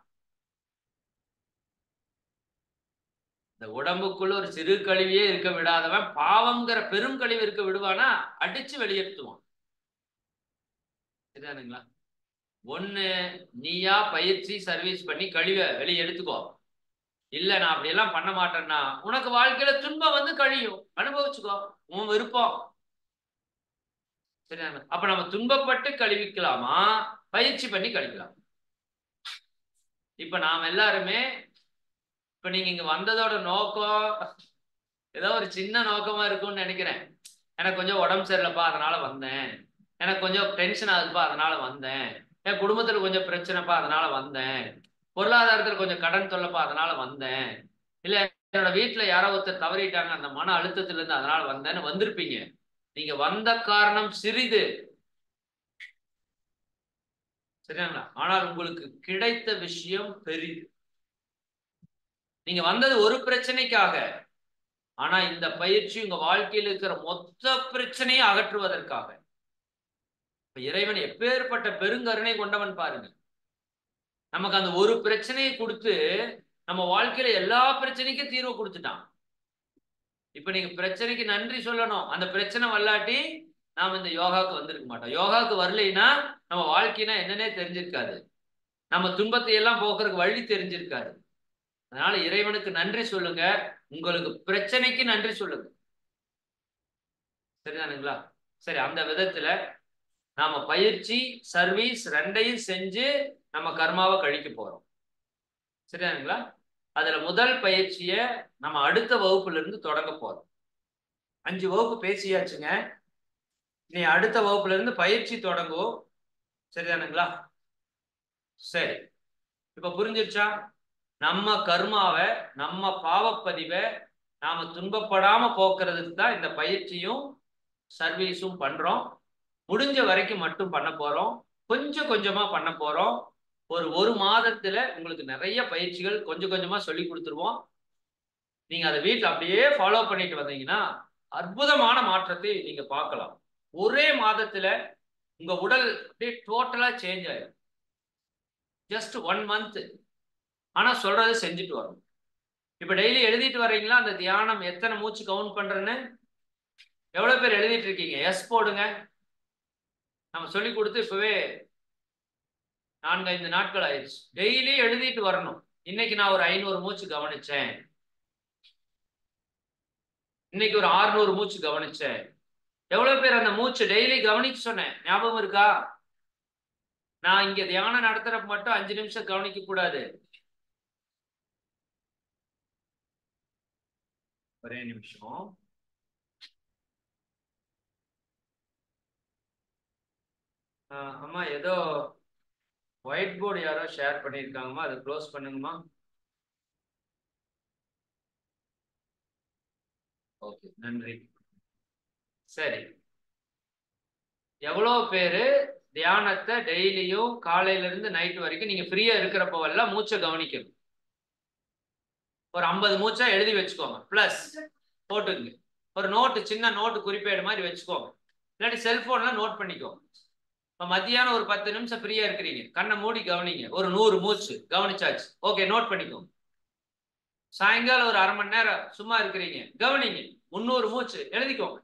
இந்த உடம்புக்குள்ள ஒரு சிறு கழிவையே இருக்க விடாதவன் பாவம்ங்கிற பெரும் கழிவு இருக்க விடுவானா அடிச்சு வெளியேற்றுவான் சரிதானுங்களா ஒண்ணு நீயா பயிற்சி சர்வீஸ் பண்ணி கழிவை வெளியே எடுத்துக்கோ இல்ல நான் அப்படியெல்லாம் பண்ண மாட்டேன்னா உனக்கு வாழ்க்கையில துன்பம் வந்து கழியும் அனுபவிச்சுக்கோ உன் விருப்பம் சரி அப்ப நம்ம துன்பப்பட்டு கழிவிக்கலாமா பயிற்சி பண்ணி கழிக்கலாம் இப்ப நாம் எல்லாருமே இப்ப நீங்க இங்க வந்ததோட நோக்கம் ஏதோ ஒரு சின்ன நோக்கமா இருக்கும்னு நினைக்கிறேன் எனக்கு கொஞ்சம் உடம்பு சரியில்லைப்பா அதனால வந்தேன் எனக்கு கொஞ்சம் டென்ஷன் ஆகுதுப்பா அதனால வந்தேன் என் குடும்பத்துல கொஞ்சம் பிரச்சனைப்பா அதனால வந்தேன் பொருளாதாரத்துல கொஞ்சம் கடன் தொல்லைப்பா அதனால வந்தேன் இல்ல என்னோட வீட்டுல யாரோ ஒருத்தர் தவறிட்டாங்க அந்த மன அழுத்தத்துல இருந்து அதனால வந்தேன்னு வந்திருப்பீங்க நீங்க வந்த காரணம் சிறிது சரிங்களா ஆனால் உங்களுக்கு கிடைத்த விஷயம் பெரிது நீங்க வந்தது ஒரு பிரச்சனைக்காக ஆனா இந்த பயிற்சி உங்க வாழ்க்கையில் இருக்கிற மொத்த பிரச்சனையை அகற்றுவதற்காக இறைவன் எப்பேற்பட்ட பெருங்கருணை கொண்டவன் பாருங்க நமக்கு அந்த ஒரு பிரச்சனையை கொடுத்து நம்ம வாழ்க்கையில எல்லா பிரச்சனைக்கும் தீர்வு கொடுத்துட்டான் இப்ப நீங்க பிரச்சனைக்கு நன்றி சொல்லணும் அந்த பிரச்சனை வரலாட்டி நாம இந்த யோகாவுக்கு வந்திருக்க மாட்டோம் யோகாவுக்கு வரலைன்னா நம்ம வாழ்க்கைனா என்னன்னே தெரிஞ்சிருக்காது நம்ம துன்பத்தை எல்லாம் போக்குறதுக்கு வழி தெரிஞ்சிருக்காது அதனால இறைவனுக்கு நன்றி சொல்லுங்க உங்களுக்கு பிரச்சனைக்கு நன்றி சொல்லுங்க சரிதானுங்களா சரி அந்த விதத்துல நாம பயிற்சி சர்வீஸ் ரெண்டையும் செஞ்சு நம்ம கர்மாவை கழிக்க போறோம் சரிதானுங்களா அதுல முதல் பயிற்சிய நம்ம அடுத்த வகுப்புல இருந்து தொடங்க போறோம் அஞ்சு வகுப்பு பேசியாச்சுங்க நீ அடுத்த வகுப்புல இருந்து பயிற்சி தொடங்குவோம் சரிதானுங்களா சரி இப்ப புரிஞ்சிருச்சா நம்ம கர்மாவை நம்ம பாவப்பதிவை நாம துன்பப்படாம போக்குறதுக்கு தான் இந்த பயிற்சியும் சர்வீஸும் பண்றோம் முடிஞ்ச வரைக்கும் மட்டும் பண்ண போறோம் கொஞ்சம் கொஞ்சமா பண்ண போறோம் ஒரு ஒரு மாதத்துல உங்களுக்கு நிறைய பயிற்சிகள் கொஞ்சம் கொஞ்சமா சொல்லி கொடுத்துருவோம் நீங்க அதை வீட்டில் அப்படியே ஃபாலோ பண்ணிட்டு வந்தீங்கன்னா அற்புதமான மாற்றத்தை நீங்க பார்க்கலாம் ஒரே மாதத்துல உங்க உடல் அப்படியே டோட்டலா சேஞ்ச் ஆயிடும் ஜஸ்ட் ஒன் மந்த் ஆனா சொல்றதை செஞ்சுட்டு வரணும் இப்ப டெய்லி எழுதிட்டு வர்றீங்களா அந்த தியானம் எத்தனை மூச்சு கவுண்ட் பண்றேன்னு எவ்வளவு பேர் எழுதிட்டு இருக்கீங்க எஸ் போடுங்க நம்ம சொல்லி கொடுத்து இப்பவே நான்கு ஐந்து நாட்கள் ஆயிடுச்சு டெய்லி எழுதிட்டு வரணும் இன்னைக்கு நான் ஒரு ஐநூறு மூச்சு கவனிச்சேன் இன்னைக்கு ஒரு ஆறுநூறு மூச்சு கவனிச்சேன் எவ்வளவு பேர் அந்த மூச்சு டெய்லி கவனிக்க சொன்னேன் ஞாபகம் இருக்கா நான் இங்க தியானம் நடத்துறப்ப மட்டும் அஞ்சு நிமிஷம் கவனிக்க கூடாது ஒரே நிமிஷம் அம்மா ஏதோ ஒயிட் போர்டு யாரோ ஷேர் பண்ணியிருக்காங்கம்மா அதை க்ளோஸ் பண்ணுங்கம்மா ஓகே நன்றி சரி எவ்வளோ பேர் தியானத்தை டெய்லியும் காலையில இருந்து நைட் வரைக்கும் நீங்க ஃப்ரீயா இருக்கிறப்பவெல்லாம் மூச்சை கவனிக்கணும் ஒரு ஐம்பது மூச்சா எழுதி வச்சுக்கோங்க பிளஸ் போட்டுங்க ஒரு நோட்டு சின்ன நோட்டு குறிப்பேடு மாதிரி வச்சுக்கோங்க இல்லாட்டி செல்போன்ல நோட் பண்ணிக்கோங்க இப்போ மத்தியானம் ஒரு பத்து நிமிஷம் ஃப்ரீயா இருக்கிறீங்க கண்ணை மூடி கவனிங்க ஒரு நூறு மூச்சு கவனிச்சாச்சு ஓகே நோட் பண்ணிக்கோங்க சாயங்காலம் ஒரு அரை மணி நேரம் சும்மா இருக்கிறீங்க கவனிங்க முந்நூறு மூச்சு எழுதிக்கோங்க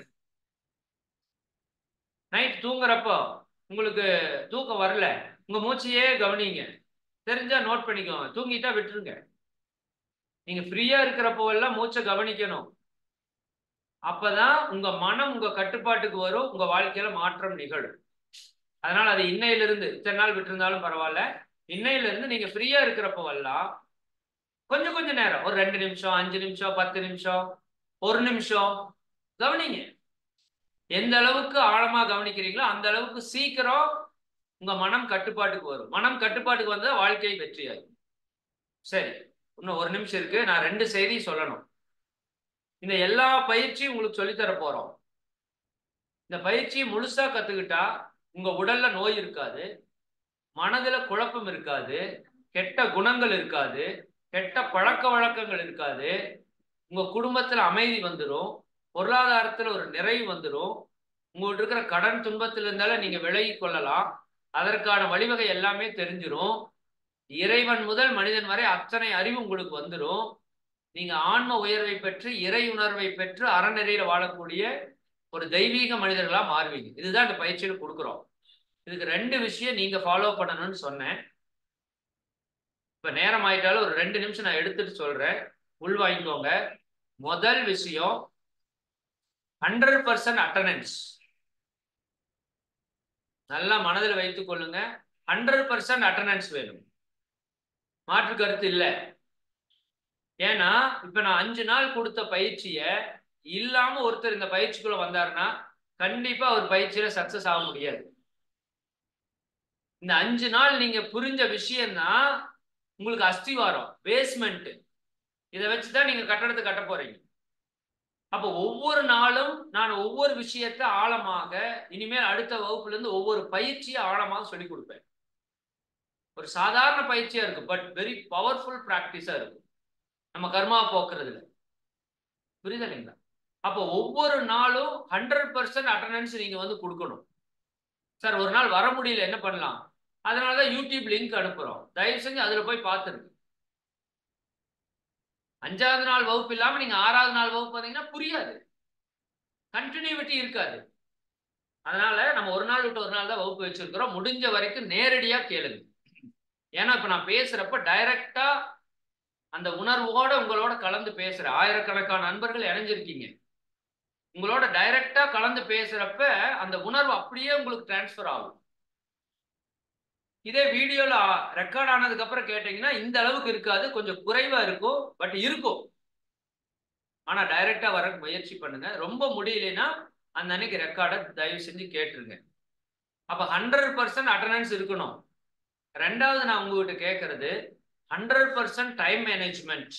நைட் தூங்குறப்போ உங்களுக்கு தூக்கம் வரல உங்க மூச்சையே கவனிங்க தெரிஞ்சா நோட் பண்ணிக்கோங்க தூங்கிட்டா விட்டுருங்க நீங்க ஃப்ரீயா இருக்கிறப்போ எல்லாம் மூச்சை கவனிக்கணும் அப்பதான் உங்க மனம் உங்க கட்டுப்பாட்டுக்கு வரும் உங்க வாழ்க்கையில மாற்றம் நிகழும் அதனால அது இன்னையிலிருந்து இத்தனை நாள் விட்டுருந்தாலும் பரவாயில்ல இன்னையிலிருந்து நீங்க ஃப்ரீயா இருக்கிறப்பவெல்லாம் கொஞ்சம் கொஞ்சம் நேரம் ஒரு ரெண்டு நிமிஷம் அஞ்சு நிமிஷம் பத்து நிமிஷம் ஒரு நிமிஷம் கவனிங்க எந்த அளவுக்கு ஆழமா கவனிக்கிறீங்களோ அந்த அளவுக்கு சீக்கிரம் உங்க மனம் கட்டுப்பாட்டுக்கு வரும் மனம் கட்டுப்பாட்டுக்கு வந்தா வாழ்க்கை வெற்றியாகும் சரி இன்னும் ஒரு நிமிஷம் இருக்கு நான் ரெண்டு செய்தி சொல்லணும் இந்த எல்லா பயிற்சியும் உங்களுக்கு சொல்லித்தர போறோம் இந்த பயிற்சியை முழுசா கத்துக்கிட்டா உங்க உடல்ல நோய் இருக்காது மனதுல குழப்பம் இருக்காது கெட்ட குணங்கள் இருக்காது கெட்ட பழக்க வழக்கங்கள் இருக்காது உங்க குடும்பத்துல அமைதி வந்துடும் பொருளாதாரத்துல ஒரு நிறைவு வந்துடும் உங்கள்கிட்ட இருக்கிற கடன் துன்பத்தில் இருந்தாலும் நீங்க விலகி கொள்ளலாம் அதற்கான வழிவகை எல்லாமே தெரிஞ்சிடும் இறைவன் முதல் மனிதன் வரை அத்தனை அறிவு உங்களுக்கு வந்துடும் நீங்க ஆன்ம உயர்வை பெற்று இறை உணர்வை பெற்று அறநெறியில வாழக்கூடிய ஒரு தெய்வீக மனிதர்களா மாறுவீங்க இதுதான் இந்த பயிற்சியில கொடுக்குறோம் இதுக்கு ரெண்டு விஷயம் நீங்க ஃபாலோ பண்ணணும்னு சொன்னேன் இப்ப நேரம் ஆயிட்டாலும் ஒரு ரெண்டு நிமிஷம் நான் எடுத்துட்டு சொல்றேன் உள் வாங்கிக்கோங்க முதல் விஷயம் ஹண்ட்ரட் பர்சன்ட் அட்டண்டன்ஸ் நல்லா மனதில் வைத்துக் கொள்ளுங்க ஹண்ட்ரட் பர்சன்ட் அட்டண்டன்ஸ் வேணும் மாற்று கருத்து இல்லை ஏன்னா இப்ப நான் அஞ்சு நாள் கொடுத்த பயிற்சிய இல்லாம ஒருத்தர் இந்த பயிற்சிக்குள்ள வந்தாருன்னா கண்டிப்பா அவர் பயிற்சியில சக்சஸ் ஆக முடியாது இந்த அஞ்சு நாள் நீங்க புரிஞ்ச விஷயம்தான் உங்களுக்கு அஸ்திவாரம் பேஸ்மெண்ட் இதை வச்சுதான் நீங்க கட்டடத்தை கட்ட போறீங்க அப்போ ஒவ்வொரு நாளும் நான் ஒவ்வொரு விஷயத்த ஆழமாக இனிமேல் அடுத்த வகுப்புல இருந்து ஒவ்வொரு பயிற்சியை ஆழமாக சொல்லி கொடுப்பேன் ஒரு சாதாரண பயிற்சியா இருக்கும் பட் வெரி பவர்ஃபுல் ப்ராக்டிஸா இருக்கும் நம்ம கர்மா போக்குறதுல புரியுதா இல்லைங்களா அப்போ ஒவ்வொரு நாளும் ஹண்ட்ரட் பர்சன்ட் அட்டண்டன்ஸ் நீங்க வந்து கொடுக்கணும் சார் ஒரு நாள் வர முடியல என்ன பண்ணலாம் அதனாலதான் யூடியூப் லிங்க் அனுப்புறோம் தயவு செஞ்சு அதுல போய் பார்த்துருங்க அஞ்சாவது நாள் வகுப்பு இல்லாம நீங்க ஆறாவது நாள் வகுப்பு பார்த்தீங்கன்னா புரியாது கண்டினியூட்டி இருக்காது அதனால நம்ம ஒரு நாள் விட்டு ஒரு நாள் தான் வகுப்பு வச்சிருக்கிறோம் முடிஞ்ச வரைக்கும் நேரடியா கேளுங்க ஏன்னா இப்ப நான் பேசுறப்ப டைரக்டா அந்த உணர்வோட உங்களோட கலந்து பேசுற ஆயிரக்கணக்கான நண்பர்கள் இணைஞ்சிருக்கீங்க உங்களோட டைரக்டா கலந்து பேசுறப்ப அந்த உணர்வு அப்படியே உங்களுக்கு டிரான்ஸ்ஃபர் ஆகும் இதே வீடியோல ரெக்கார்ட் ஆனதுக்கு அப்புறம் கேட்டீங்கன்னா இந்த அளவுக்கு இருக்காது கொஞ்சம் குறைவா இருக்கும் பட் இருக்கும் ஆனா டைரக்டா வர முயற்சி பண்ணுங்க ரொம்ப முடியலைன்னா அந்த அன்னைக்கு ரெக்கார்டை தயவு செஞ்சு கேட்டுருங்க அப்ப ஹண்ட்ரட் பர்சன்ட் அட்டண்டன்ஸ் இருக்கணும் ரெண்டாவது நான் உங்ககிட்ட கேட்கறது ஹண்ட்ரட் பர்சன்ட் டைம் மேனேஜ்மெண்ட்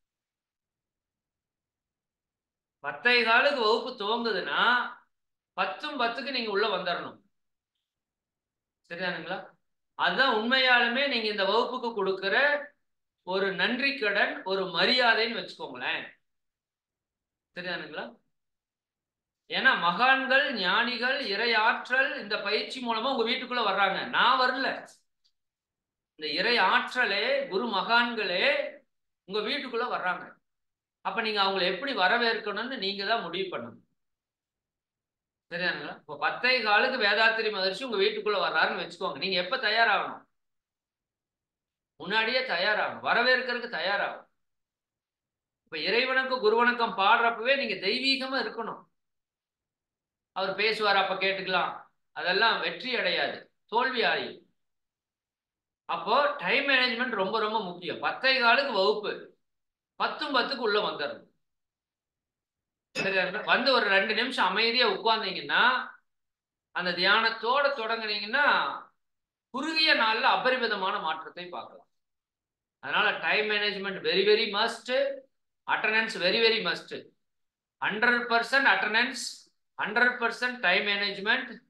பத்தை காலுக்கு வகுப்பு துவங்குதுன்னா பத்தும் பத்துக்கு நீங்க உள்ள வந்துடணும் சரிதானுங்களா அதுதான் உண்மையாலுமே நீங்க இந்த வகுப்புக்கு கொடுக்கிற ஒரு நன்றி கடன் ஒரு மரியாதைன்னு வச்சுக்கோங்களேன் சரிதானுங்களா ஏன்னா மகான்கள் ஞானிகள் இறை ஆற்றல் இந்த பயிற்சி மூலமா உங்க வீட்டுக்குள்ள வர்றாங்க நான் வரல இந்த இறை ஆற்றலே குரு மகான்களே உங்க வீட்டுக்குள்ள வர்றாங்க அப்ப நீங்க அவங்களை எப்படி வரவேற்கணும்னு நீங்க தான் முடிவு பண்ணணும் சரியானுங்களா இப்போ பத்தை காலுக்கு வேதாத்திரி மகர்ஷி உங்க வீட்டுக்குள்ள வர்றாருன்னு வச்சுக்கோங்க நீங்க எப்ப தயாராகணும் முன்னாடியே தயாராகணும் வரவேற்கிறதுக்கு தயாராகும் இப்ப இறைவனுக்கு குருவணக்கம் பாடுறப்பவே நீங்க தெய்வீகமா இருக்கணும் அவர் பேசுவார் அப்ப கேட்டுக்கலாம் அதெல்லாம் வெற்றி அடையாது தோல்வி ஆயும் அப்போ டைம் மேனேஜ்மெண்ட் ரொம்ப ரொம்ப முக்கியம் பத்தை காலுக்கு வகுப்பு பத்தும் பத்துக்கு உள்ள வந்துடணும் சரியா வந்து ஒரு ரெண்டு நிமிஷம் அமைதியா உட்கார்ந்தீங்கன்னா அந்த தியானத்தோட தொடங்குனீங்கன்னா குறுகிய நாள்ல அபரிமிதமான மாற்றத்தை பார்க்கலாம் அதனால time management very very must attendance very very must hundred percent attendance hundred percent time management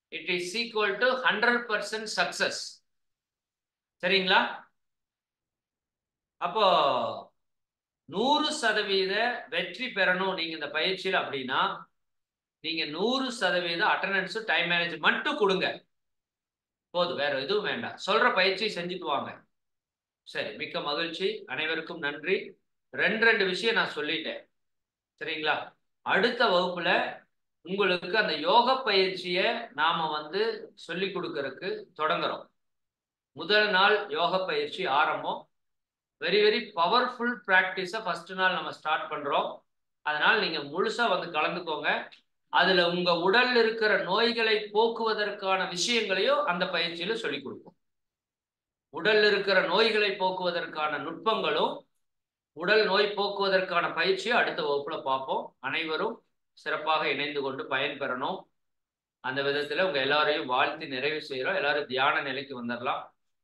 it is equal to hundred percent success சரிங்களா அப்போ நூறு சதவீத வெற்றி பெறணும் நீங்க இந்த பயிற்சியில் அப்படின்னா நீங்க நூறு சதவீத அட்டண்டன்ஸ் டைம் மேனேஜ் மட்டும் கொடுங்க போதும் வேற எதுவும் வேண்டாம் சொல்ற பயிற்சி செஞ்சுட்டு வாங்க சரி மிக்க மகிழ்ச்சி அனைவருக்கும் நன்றி ரெண்டு ரெண்டு விஷயம் நான் சொல்லிட்டேன் சரிங்களா அடுத்த வகுப்புல உங்களுக்கு அந்த யோக பயிற்சியை நாம வந்து சொல்லி கொடுக்கறதுக்கு தொடங்குறோம் முதல் நாள் யோக பயிற்சி ஆரம்பம் வெரி வெரி பவர்ஃபுல் ப்ராக்டிஸை ஃபர்ஸ்ட் நாள் நம்ம ஸ்டார்ட் பண்றோம் அதனால நீங்க முழுசா வந்து கலந்துக்கோங்க அதுல உங்க உடல்ல இருக்கிற நோய்களை போக்குவதற்கான விஷயங்களையும் அந்த பயிற்சியில சொல்லி கொடுப்போம் உடல்ல இருக்கிற நோய்களை போக்குவதற்கான நுட்பங்களும் உடல் நோய் போக்குவதற்கான பயிற்சியை அடுத்த வகுப்புல பார்ப்போம் அனைவரும் சிறப்பாக இணைந்து கொண்டு பயன்பெறணும் அந்த விதத்துல உங்க எல்லாரையும் வாழ்த்தி நிறைவு செய்யறோம் எல்லாரும் தியான நிலைக்கு வந்துடலாம்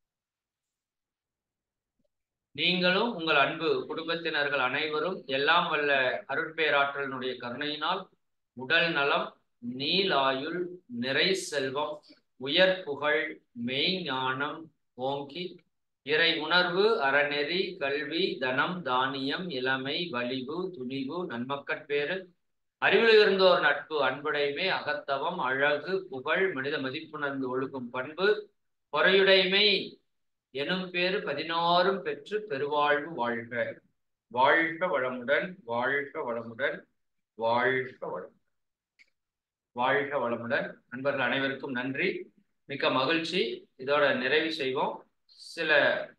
நீங்களும் உங்கள் அன்பு குடும்பத்தினர்கள் அனைவரும் எல்லாம் வல்ல அருட்பேராற்றலினுடைய கருணையினால் உடல் நலம் நீலாயுள் நிறை செல்வம் உயர் புகழ் மெய்ஞானம் ஓங்கி இறை உணர்வு அறநெறி கல்வி தனம் தானியம் இளமை வலிவு துணிவு நன்மக்கட்பேறு அறிவில் இருந்தோர் நட்பு அன்புடைமை அகத்தவம் அழகு புகழ் மனித மதிப்புணர்ந்து ஒழுகும் பண்பு பொறையுடைமை எனும் பேரு பதினாறும் பெற்று பெருவாழ்வு வாழ்க வாழ்க வளமுடன் வாழ்க வளமுடன் வாழ்க வளம் வாழ்க வளமுடன் நண்பர்கள் அனைவருக்கும் நன்றி மிக்க மகிழ்ச்சி இதோட நிறைவு செய்வோம் சில